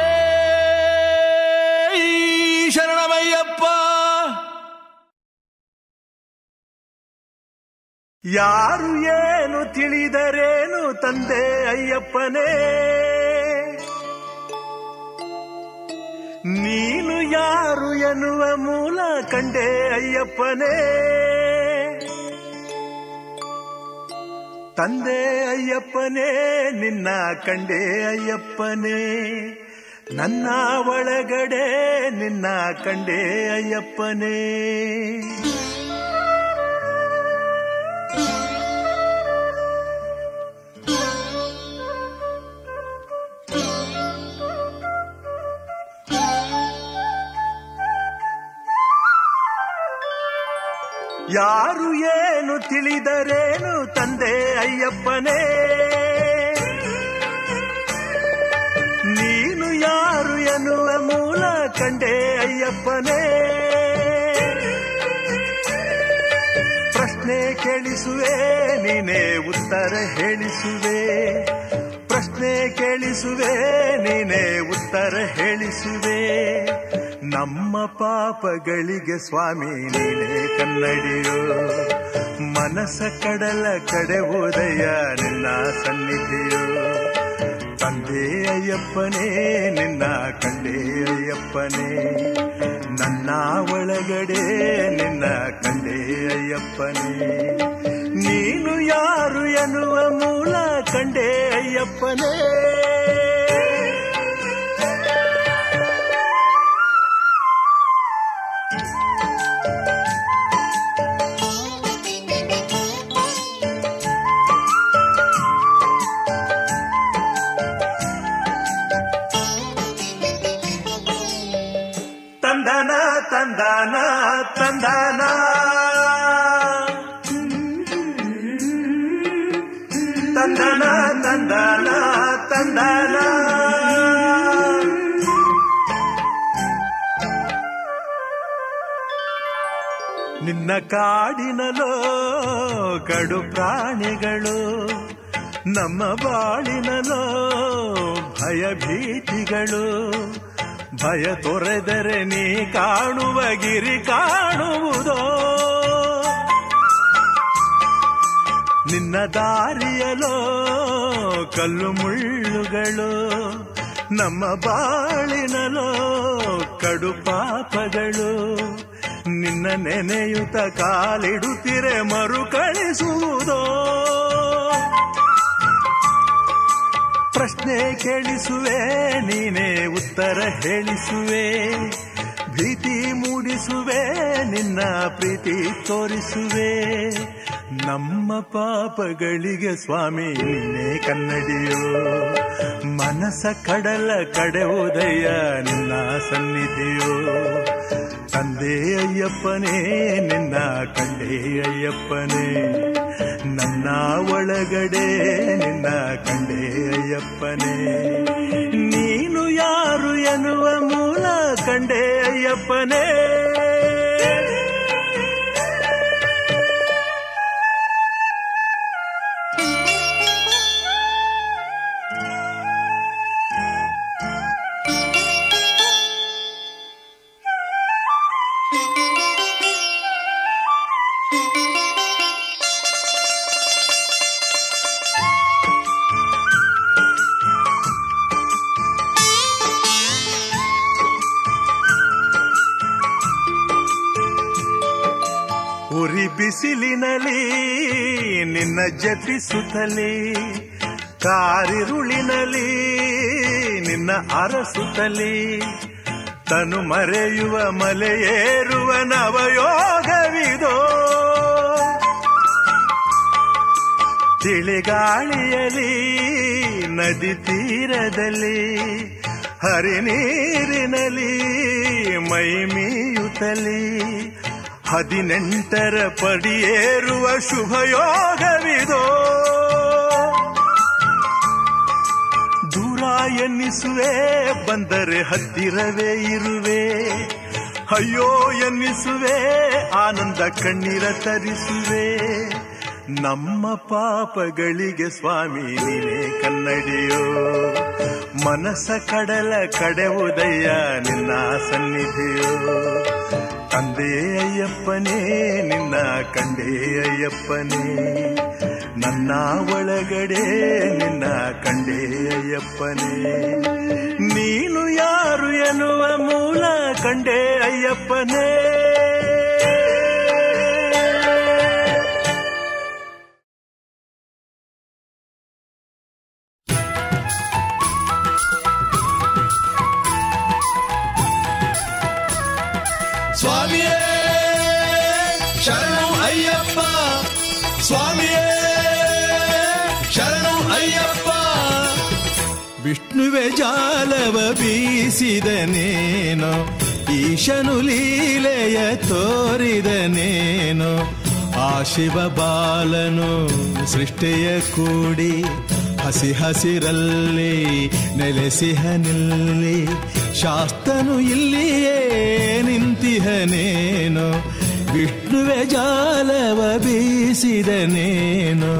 ಶರಣಮಯ್ಯಪ್ಪ ಯಾರು ಏನು ತಿಳಿದರೇನು ತಂದೆ ಅಯ್ಯಪ್ಪನೇ ನೀನು ಯಾರು ಎನ್ನುವ ಮೂಲ ಕಂಡೆ ಅಯ್ಯಪ್ಪನೇ ತಂದೆ ಅಯ್ಯಪ್ಪನೇ ನಿನ್ನ ಕಂಡೆ ಅಯ್ಯಪ್ಪನೇ ನನ್ನ ಒಳಗಡೆ ನಿನ್ನ ಕಂಡೆ ಅಯ್ಯಪ್ಪನೇ ಯಾರು ಏನು ತಿಳಿದರೇನು ತಂದೆ ಅಯ್ಯಪ್ಪನೇ ನೀನು ಯಾರು ಎನ್ನುವ ಮೂಲ ಕಂಡೆ ಅಯ್ಯಪ್ಪನೇ ಪ್ರಶ್ನೆ ಕೇಳಿಸುವೆ ನೀನೇ ಉತ್ತರ ಹೇಳಿಸುವೆ ಪ್ರಶ್ನೆ ಕೇಳಿಸುವೆ ನೀನೇ ಉತ್ತರ ಹೇಳಿಸುವೆ ನಮ್ಮ ಪಾಪಗಳಿಗೆ ಸ್ವಾಮಿ ನೀನೇ ಕನ್ನಡಿಯೋ ಮನಸ್ಸ ಕಡಲ ಕಡೆ ಉದಯ ನಿನ್ನ ಸನ್ನಿಧಿಯೋ ತಂದೆ ಅಯ್ಯಪ್ಪನೇ ನಿನ್ನ ಕಂಡೆ ಅಯ್ಯಪ್ಪನೇ ನನ್ನ ಒಳಗಡೆ ನಿನ್ನ ಕಂಡೆ ಅಯ್ಯಪ್ಪನೇ ನೀನು ಯಾರು ಎನ್ನುವ ಮೂಲ ಕಂಡೆ ಅಯ್ಯಪ್ಪನೇ ತಂದಾನ ತಂದಾನ ನಿನ್ನ ಕಾಡಿನಲೋ ಕಡು ಪ್ರಾಣಿಗಳು ನಮ್ಮ ಬಾಳಿನಲೋ ಭಯ ಭೀತಿಗಳು ಭಯ ತೊರೆದರೆ ನೀ ಕಾಣುವ ಗಿರಿ ಕಾಣುವುದೋ ನಿನ್ನ ದಾರಿಯಲೋ ಕಲ್ಲು ಮುಳ್ಳುಗಳು ನಮ್ಮ ಬಾಳಿನಲೋ ಕಡು ಪಾಪಗಳು ನಿನ್ನ ನೆನೆಯುತ್ತ ಕಾಲಿಡುತ್ತಿರೆ ಮರುಕಳಿಸುವುದೋ ಪ್ರಶ್ನೆ ಕೇಳಿಸುವೆ ನೀನೇ ಉತ್ತರ ಹೇಳಿಸುವೆ ಭೀತಿ ಮೂಡಿಸುವೆ ನಿನ್ನ ಪ್ರೀತಿ ತೋರಿಸುವೆ ನಮ್ಮ ಪಾಪಗಳಿಗೆ ಸ್ವಾಮಿ ನೀನೇ ಕನ್ನಡಿಯೋ ಮನಸ ಕಡಲ ಕಡೆ ಉದಯ ನಿನ್ನ ಸನ್ನಿಧಿಯೋ ತಂದೆ ಅಯ್ಯಪ್ಪನೇ ನಿನ್ನ ಕಂಡೆ ಅಯ್ಯಪ್ಪನೇ ನನ್ನ ಒಳಗಡೆ ನಿನ್ನ ಕಂಡೆ ಅಯ್ಯಪ್ಪನೇ ನೀನು ಯಾರು ಎನ್ನುವ ಮೂಲ ಕಂಡೆ ಅಯ್ಯಪ್ಪನೇ ಉರಿ ಬಿಸಿಲಿನಲಿ ನಿನ್ನ ಜಪಿಸುತ್ತಲೇ ಕಾರಿರುಳಿನಲಿ ನಿನ್ನ ಅರಸುತ್ತಲೇ ತನು ಮರೆಯುವ ಮಲೆಯೇರುವ ನವಯೋಗವಿದೋ ತಿಳಿಗಾಳಿಯಲಿ ನದಿ ತೀರದಲ್ಲಿ ಹರಿನೀರಿನಲ್ಲಿ ಮೈ ಮೀಯುತ್ತಲಿ ಹದಿನೆಂಟರ ಪಡಿಯೇರುವ ಶುಭಯೋಗವಿದೋ ದೂರ ಎನ್ನಿಸುವೆ ಬಂದರೆ ಹತ್ತಿರವೇ ಇರುವೆ ಅಯ್ಯೋ ಎನ್ನಿಸುವೆ ಆನಂದ ಕಣ್ಣೀರ ತರಿಸುವೆ ನಮ್ಮ ಪಾಪಗಳಿಗೆ ಸ್ವಾಮಿ ನೀನೇ ಕನ್ನಡಿಯೋ ಮನಸ್ಸ ಕಡಲ ಕಡೆ ಉದಯ ನಿನ್ನ ಸನ್ನಿಧಿಯೋ ತಂದೆ ಅಯ್ಯಪ್ಪನೇ ನಿನ್ನ ಕಂಡೆ ಅಯ್ಯಪ್ಪನೇ ನನ್ನ ಒಳಗಡೆ ನಿನ್ನ ಕಂಡೆ ಅಯ್ಯಪ್ಪನೇ ನೀನು ಯಾರು ಎನ್ನುವ ಮೂಲ ಕಂಡೆ ಅಯ್ಯಪ್ಪನೇ ಸ್ವಾಮಿಯೇ ಶರಣು ಅಯ್ಯಪ್ಪ ಸ್ವಾಮಿಯೇ ಶರಣು ಅಯ್ಯಪ್ಪ ವಿಷ್ಣುವೆ ಜಾಲವ ಬೀಸಿದನೇನೋ ಈಶನು ಲೀಲೆಯ ತೋರಿದನೇನೋ ಆ ಶಿವ ಬಾಲನು ಸೃಷ್ಟಿಯ ಕೂಡಿ ಹಸಿ ಹಸಿರಲ್ಲಿ ನೆಲೆಸಿಹನಿಲ್ಲಿ ಶಾಸ್ತನು ಇಲ್ಲಿಯೇ ನಿಂತಿಹನೇನೋ ವಿಷ್ಣುವೆ ಜಾಲವ ಬೀಸಿದನೇನೋ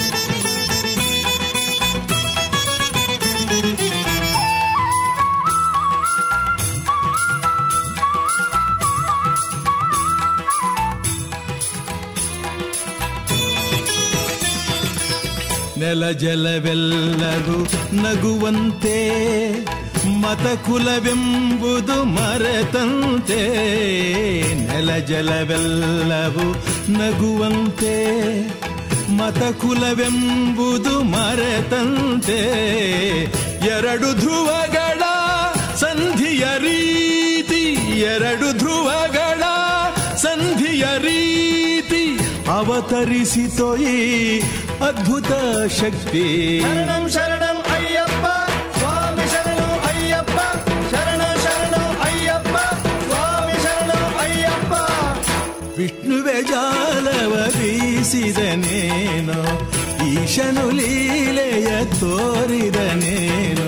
ನೆಲ ಜಲವೆಲ್ಲರೂ ನಗುವಂತೆ ಮತಕುಲವೆಂಬುದು ಮರೆತಂತೆ ನೆಲ ಜಲವೆಲ್ಲವೂ ನಗುವಂತೆ ಮತಕುಲವೆಂಬುದು ಮರೆತಂತೆ ಎರಡು ಧ್ರುವಗಳ ಸಂಧಿಯ ರೀತಿ ಎರಡು ಧ್ರುವಗಳ ಸಂಧಿಯ ರೀತಿ ಅವತರಿಸಿತೋ ಈ ಅದ್ಭುತ ಶಕ್ತಿ ಶರಣಂ ಶರಣಂ ಅಯ್ಯಪ್ಪ ಸ್ವಾಮಿ ಶರಣು ಅಯ್ಯಪ್ಪ ಶರಣ ಶರಣು ಅಯ್ಯಪ್ಪ ಸ್ವಾಮಿ ಶರಣು ಅಯ್ಯಪ್ಪ ವಿಷ್ಣುವೆ ಜಾಲವ ಬೀಸಿದನೇನೋ ಈಶನು ಲೀಲೆಯ ತೋರಿದನೇನು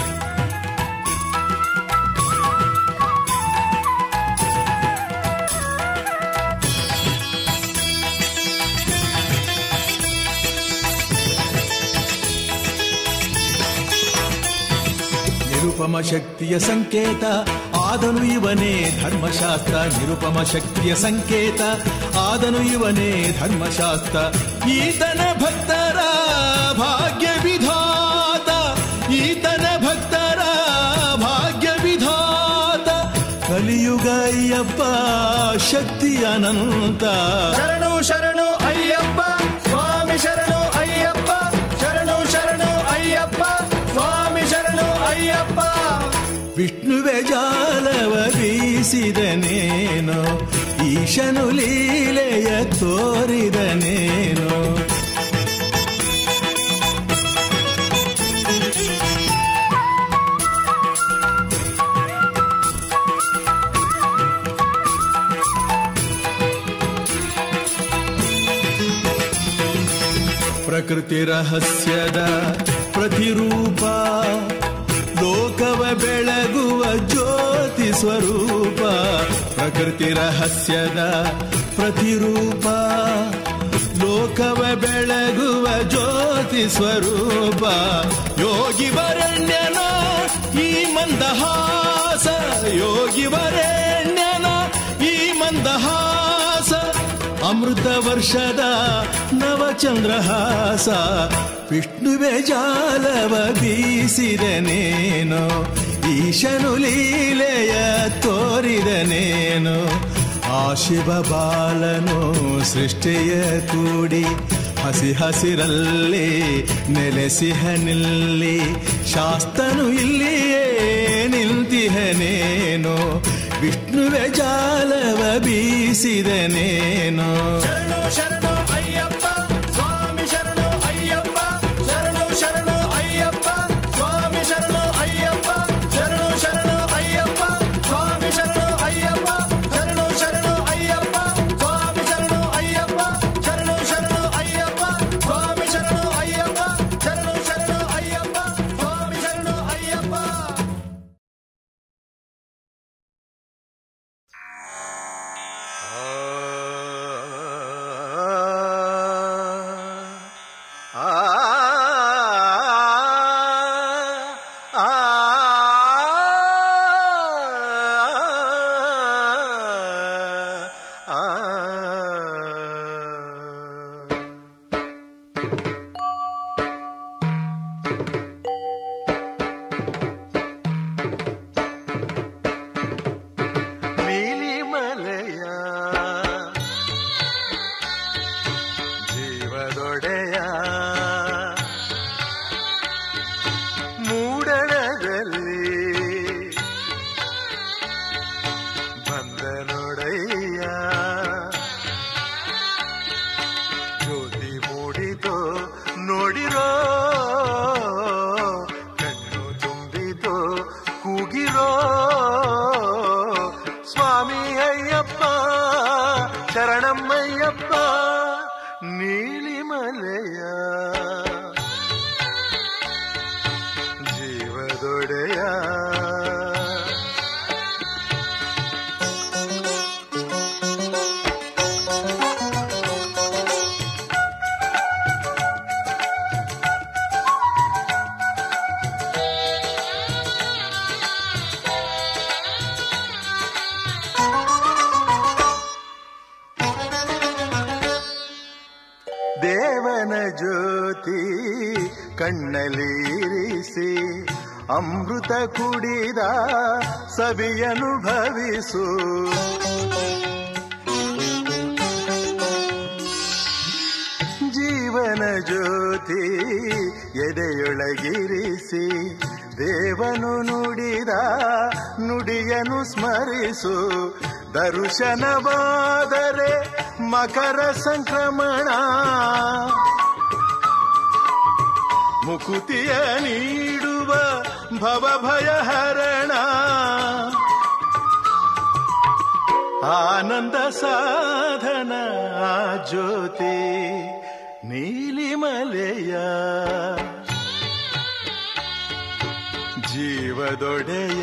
ನಿರುಪಮ ಶಕ್ತಿಯ ಸಂಕೇತ ಆದನು ಇವನೇ ಧರ್ಮಶಾಸ್ತ್ರ ನಿರುಪಮ ಶಕ್ತಿಯ ಸಂಕೇತ ಆದನು ಇವನೇ ಧರ್ಮಶಾಸ್ತ್ರ ಈತನ ಭಕ್ತರ ಭಾಗ್ಯ ವಿಧಾತ ಈತನ ಭಕ್ತರ ಭಾಗ್ಯ ವಿಧಾತ ಕಲಿಯುಗ ಅಯ್ಯಪ್ಪ ಶಕ್ತಿ ಅನಂತ ಶರಣು ಶರಣು ಅಯ್ಯಪ್ಪ ಸ್ವಾಮಿ ಶರಣು ಅಯ್ಯಪ್ಪ ಶರಣು ಶರಣು ಅಯ್ಯಪ್ಪ ಸ್ವಾಮಿ ಶರಣು ಅಯ್ಯಪ್ಪ ವಿಷ್ಣುವೆ ಜಾಲವ ಬೀಸಿದನೇನೋ ಈಶನು ಲೀಲೆಯ ತೋರಿದನೇನೋ ಪ್ರಕೃತಿ ರಹಸ್ಯದ ಪ್ರತಿರೂಪ ಲೋಕವ ಬೆಳಗುವ ಜ್ಯೋತಿ ಸ್ವರೂಪ ಪ್ರಕೃತಿ ರಹಸ್ಯದ ಪ್ರತಿರೂಪ ಲೋಕವ ಬೆಳಗುವ ಜ್ಯೋತಿ ಸ್ವರೂಪ ಯೋಗಿ ವರಣ್ಯನ ಈ ಮಂದಹಾಸ ಯೋಗಿ ವರಣ್ಯನ ಈ ಮಂದಹಾಸ ಅಮೃತ ವರ್ಷದ ನವಚಂದ್ರಹಾಸ ವಿಷ್ಣುವೆ ಜಾಲವ ಬೀಸಿದನೇನೋ ಈಶನು ಲೀಲೆಯ ತೋರಿದನೇನೋ ಆ ಶಿವ ಬಾಲನು ಸೃಷ್ಟಿಯ ಕೂಡಿ ಹಸಿ ಹಸಿರಲ್ಲಿ ನೆಲೆಸಿಹನಿಲ್ಲಿ ಶಾಸ್ತನು ಇಲ್ಲಿಯೇ ನಿಂತಿಹನೇನೋ ವಿಷ್ಣುವೆ ಜಾಲವ ಬೀಸಿದನೇನೋ ಶರಣು ಶರಣು ಅಯ್ಯಪ್ಪ ಸ್ವಾಮಿ ಶರಣು ಅಯ್ಯಪ್ಪ ಶರಣು ಶರಣು ಅಯ್ಯಪ್ಪ ಸ್ವಾಮಿ ಶರಣು ಅಯ್ಯಪ್ಪ ಶರಣು ಶರಣು ಅಯ್ಯಪ್ಪ ಸ್ವಾಮಿ ಶರಣು ಅಯ್ಯಪ್ಪ ಶರಣು ಶರಣು ಅಯ್ಯಪ್ಪ ಸ್ವಾಮಿ ಶರಣು ಅಯ್ಯಪ್ಪ ಶರಣು ಶರಣು ಅಯ್ಯಪ್ಪ ಸ್ವಾಮಿ ಶರಣು ಅಯ್ಯಪ್ಪ ಶರಣು ಶರಣು ಅಯ್ಯಪ್ಪ ಸ್ವಾಮಿ ಶರಣು ಅಯ್ಯಪ್ಪ ನೀಲಿಮಲೆಯ ಜೀವದೊಡೆಯ ಮೂಡಣದಲ್ಲಿ ಬಂದನೊಡೆಯ ಜ್ಯೋತಿ ಮೂಡಿತೋ ನೋಡಿರೋ ಕಣ್ಣು ತುಂಬಿತೋ ಕೂಗಿರೋ ಸ್ವಾಮಿ ಅಯ್ಯಪ್ಪ ಶರಣಮ್ಮಯ್ಯಪ್ಪ ನೀಲಿಮಲೆಯ ಜೀವದೊಡೆಯ ದೇವನ ಜ್ಯೋತಿ ಕಣ್ಣಲ್ಲಿರಿಸಿ ಅಮೃತ ಕುಡಿದ ಸವಿಯನುಭವಿಸು ಜೀವನ ಜ್ಯೋತಿ ಎದೆಯೊಳಗಿರಿಸಿ ದೇವನು ನುಡಿದ ನುಡಿಯನು ಸ್ಮರಿಸು ದರ್ಶನವಾದರೆ ಮಕರ ಸಂಕ್ರಮಣ ಮುಕುತಿಯ ನೀಡುವ ಭವಭಯಹರಣ ಆನಂದ ಸಾಧನ ಜ್ಯೋತಿ ನೀಲಿಮಲೆಯ ಜೀವದೊಡೆಯ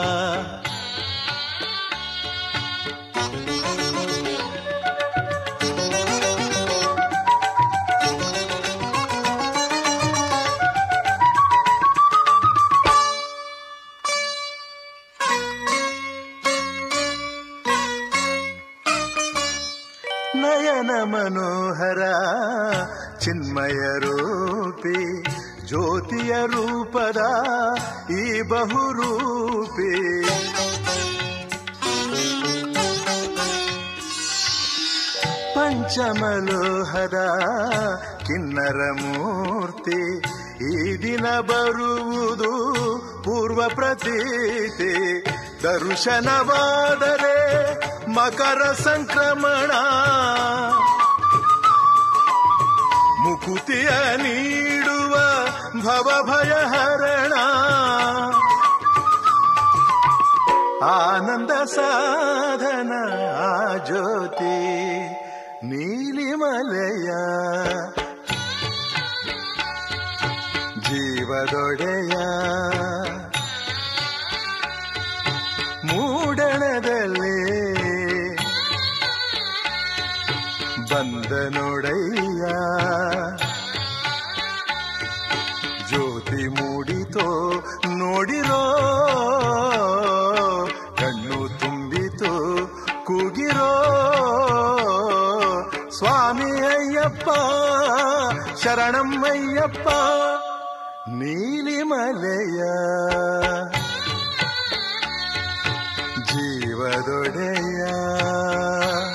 ನಯನ ಮನೋಹರ ಚಿನ್ಮಯ ರೂಪಿ ಜ್ಯೋತಿಯ ರೂಪದ ಈ ಬಹುರೂಪಿ ಪಂಚಮಲೋಹದ ಕಿನ್ನರ ಮೂರ್ತಿ ಈ ದಿನ ಬರುವುದು ಪೂರ್ವ ಪ್ರತೀತಿ ದರ್ಶನವಾದರೆ ಮಕರ ಸಂಕ್ರಮಣ ಮುಕುತಿಯ ನೀಡುವ ಭವಭಯಹರಣ ಆನಂದ ಸಾಧನ ಆ ಜ್ಯೋತಿ ನೀಲಿಮಲೆಯ ಜೀವದೊಡೆಯ ಮೂಡಣದಲ್ಲಿ ಬಂದ ನೋಡಯ್ಯ ಜ್ಯೋತಿ ಮೂಡಿತೋ ನೋಡಿರೋ ಕಣ್ಣು ತುಂಬಿತು ಕೂಗಿರೋ ಸ್ವಾಮಿ ಅಯ್ಯಪ್ಪ ಶರಣಮ್ಮಯ್ಯಪ್ಪ ನೀಲಿಮಲೆಯ ಜೀವದೊಡೆಯ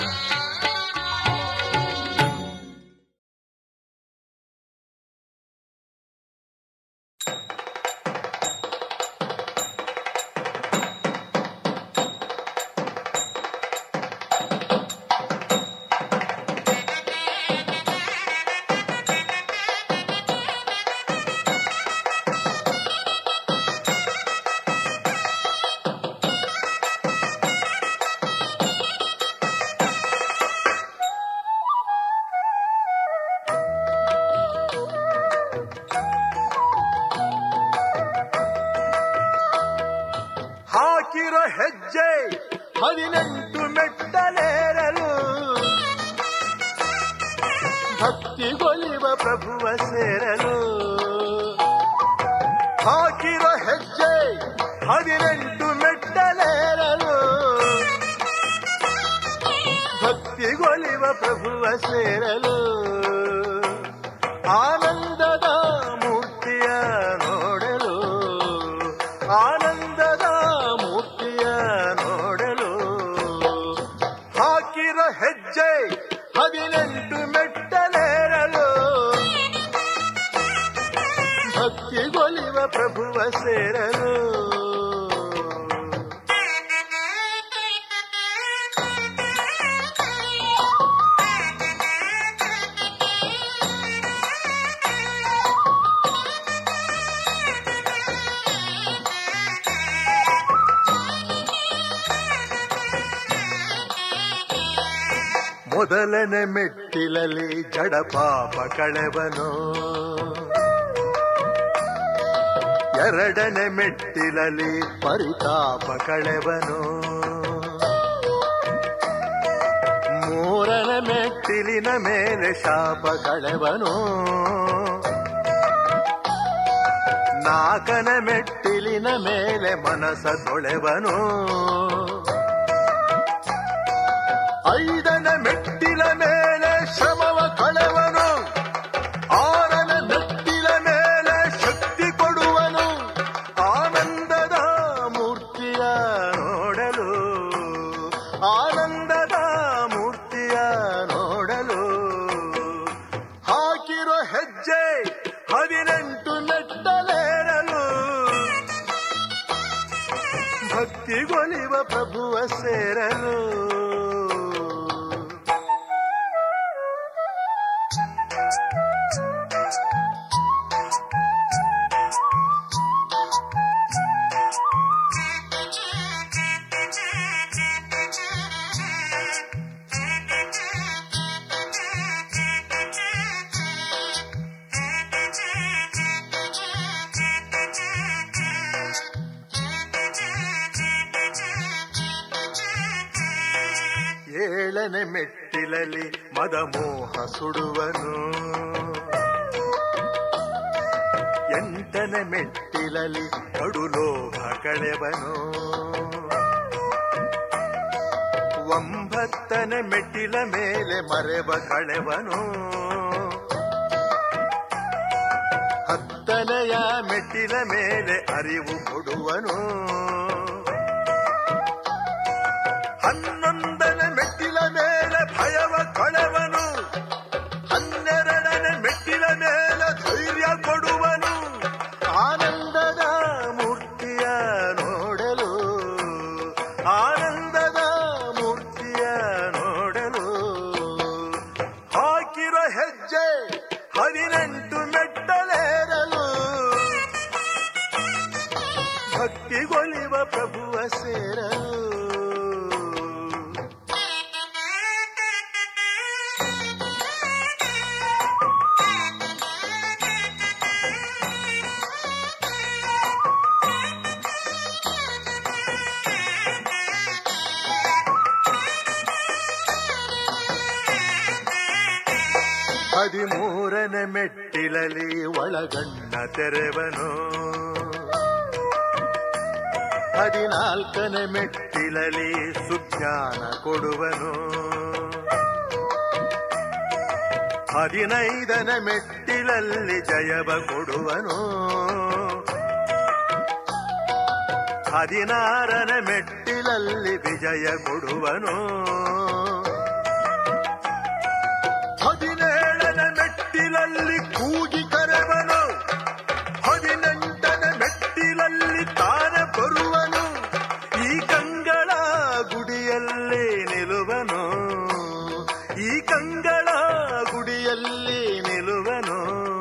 ಹಾಕಿರೋ ಹೆಜ್ಜೆ ಹದಿನೆಂಟು ಮೆಟ್ಟಲೇರಲು ಭಕ್ತಿಗೊಲಿವ ಪ್ರಭುವ ಸೇರಲು ಹಾಕಿರೋ ಹೆಜ್ಜೆ ಹದಿನೆಂಟು ಮೆಟ್ಟಲೇರಲು ಭಕ್ತಿಗೊಲಿವ ಪ್ರಭುವ ಸೇರಲು ಆನಂದದ ಮೂರ್ತಿಯ ನೋಡಲು ಆನಂದದ ಮೂರ್ತಿಯ ನೋಡಲು ಹಾಕಿರೋ ಹೆಜ್ಜೆ ಹದಿನೆಂಟು ಮೆಟ್ಟಲೇರಲು ಭಕ್ತಿಗೊಲಿವ ಪ್ರಭುವ ಸೇರಲು ಮೊದಲನೇ ಮೆಟ್ಟಿಲಲ್ಲಿ ಜಡಪಾಪ ಕಳೆವನು ಎರಡನೇ ಮೆಟ್ಟಿಲಲ್ಲಿ ಪರಿತಾಪ ಕಳೆವನು ಮೂರನೇ ಮೆಟ್ಟಿಲಿನ ಮೇಲೆ ಶಾಪ ಕಳೆವನು ನಾಲ್ಕನೇ ಮೆಟ್ಟಿಲಿನ ಮೇಲೆ ಮನಸ ತೊಳೆವನು ಐದನ ಮೆಟ್ಟಿಲ ಮೇಲೆ ಶ್ರಮವ ಕಳೆವನು ಆರನ ಮೆಟ್ಟಿಲ ಮೇಲೆ ಶಕ್ತಿ ಕೊಡುವನು ಆನಂದದ ಮೂರ್ತಿಯ ನೋಡಲು ಆನಂದದ ಮೂರ್ತಿಯ ನೋಡಲು ಹಾಕಿರೋ ಹೆಜ್ಜೆ ಹದಿನೆಂಟು ಮೆಟ್ಟಲೇರಲು ಭಕ್ತಿಗೊಲಿವ ಪ್ರಭುವ ಸೇರಲು ಏಳನೆ ಮೆಟ್ಟಿಲಲ್ಲಿ ಮದಮೋಹ ಸುಡುವನು ಎಂಟನೆ ಮೆಟ್ಟಿಲಲ್ಲಿ ಕಡುಲೋಭ ಕಳೆವನು ಒಂಬತ್ತನೆ ಮೆಟ್ಟಿಲ ಮೇಲೆ ಮರೆವ ಕಳೆವನು ಹತ್ತನೆಯ ಮೆಟ್ಟಿಲ ಮೇಲೆ ಅರಿವು ಕೊಡುವನು ಹನ್ನೊಂದನೆ ಮೆಟ್ಟಿಲ ಮೇಲೆ ಭಯವ ಕಳೆವನು ಹನ್ನೆರಡನೆ ಮೆಟ್ಟಿಲ ಮೇಲೆ ಧೈರ್ಯ ಕೊಡುವನು ಆನಂದದ ಮೂರ್ತಿಯ ನೋಡಲು ಆನಂದದ ಮೂರ್ತಿಯ ನೋಡಲು ಹಾಕಿರೋ ಹೆಜ್ಜೆ ಹದಿನೆಂಟು ಮೆಟ್ಟಲೇರಲು ಭಕ್ತಿಗೊಲಿವ ಪ್ರಭುವ ಸೇರಲು ಹದಿಮೂರನೇ ಮೆಟ್ಟಿಲಲಿ ಒಳಗಣ್ಣ ತೆರೆವನು ಹದಿನಾಲ್ಕನೇ ಮೆಟ್ಟಿಲಲಿ ಸುಜ್ಞಾನ ಕೊಡುವನು ಹದಿನೈದನೇ ಮೆಟ್ಟಿಲಲ್ಲಿ ಜಯವ ಕೊಡುವನು ಹದಿನಾರನೇ ಮೆಟ್ಟಿಲಲ್ಲಿ ವಿಜಯ ಕೊಡುವನು ಹದಿನೇಳನೇ ಮೆಟ್ಟಿಲಲ್ಲಿ ಕೂಗಿ ಕರೆವನು ಹದಿನೆಂಟನೇ ಮೆಟ್ಟಿಲಲ್ಲಿ ತಾನೆ ಬರುವನು ಈ ಕಂಗಳ ಗುಡಿಯಲ್ಲಿ ನಿಲುವನು ಈ ಕಂಗಳ ಗುಡಿಯಲ್ಲಿ ನಿಲುವನು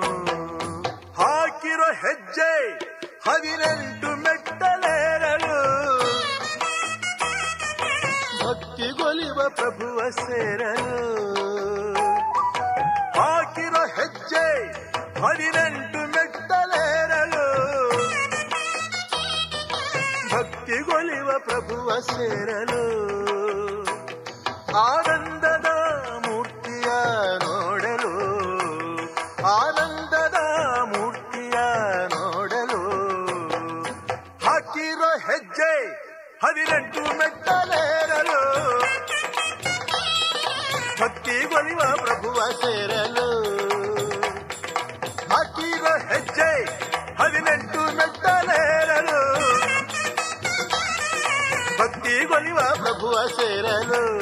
ಹಾಕಿರೋ ಹೆಜ್ಜೆ ಹದಿನೆಂಟು ಮೆಟ್ಟಲೇರಲು ಭಕ್ತಿಗೊಲಿವ ಪ್ರಭುವ ಸೇರಲು ಹಾಕಿರೋ ಹೆಜ್ಜೆ ಹದಿನೆಂಟು ಮೆಟ್ಟಲೇರಲು ಭಕ್ತಿಗೊಲಿವ ಪ್ರಭುವ ಸೇರಲು ಆನಂದದ ಮೂರ್ತಿಯ ನೋಡಲು ಆನಂದದ ಮೂರ್ತಿಯ ನೋಡಲು ಹಾಕಿರೋ ಹೆಜ್ಜೆ ಹದಿನೆಂಟು ಮೆಟ್ಟಲೇರಲು ಭಕ್ತಿಗೊಲಿವ ಪ್ರಭುವ ಸೇರಲು ಹಾಕಿರೋ ಹೆಜ್ಜೆ ಹದಿನೆಂಟು ಮೆಟ್ಟಲೇರಲು ಭಕ್ತಿಗೊಲಿವ ಪ್ರಭುವ ಸೇರಲು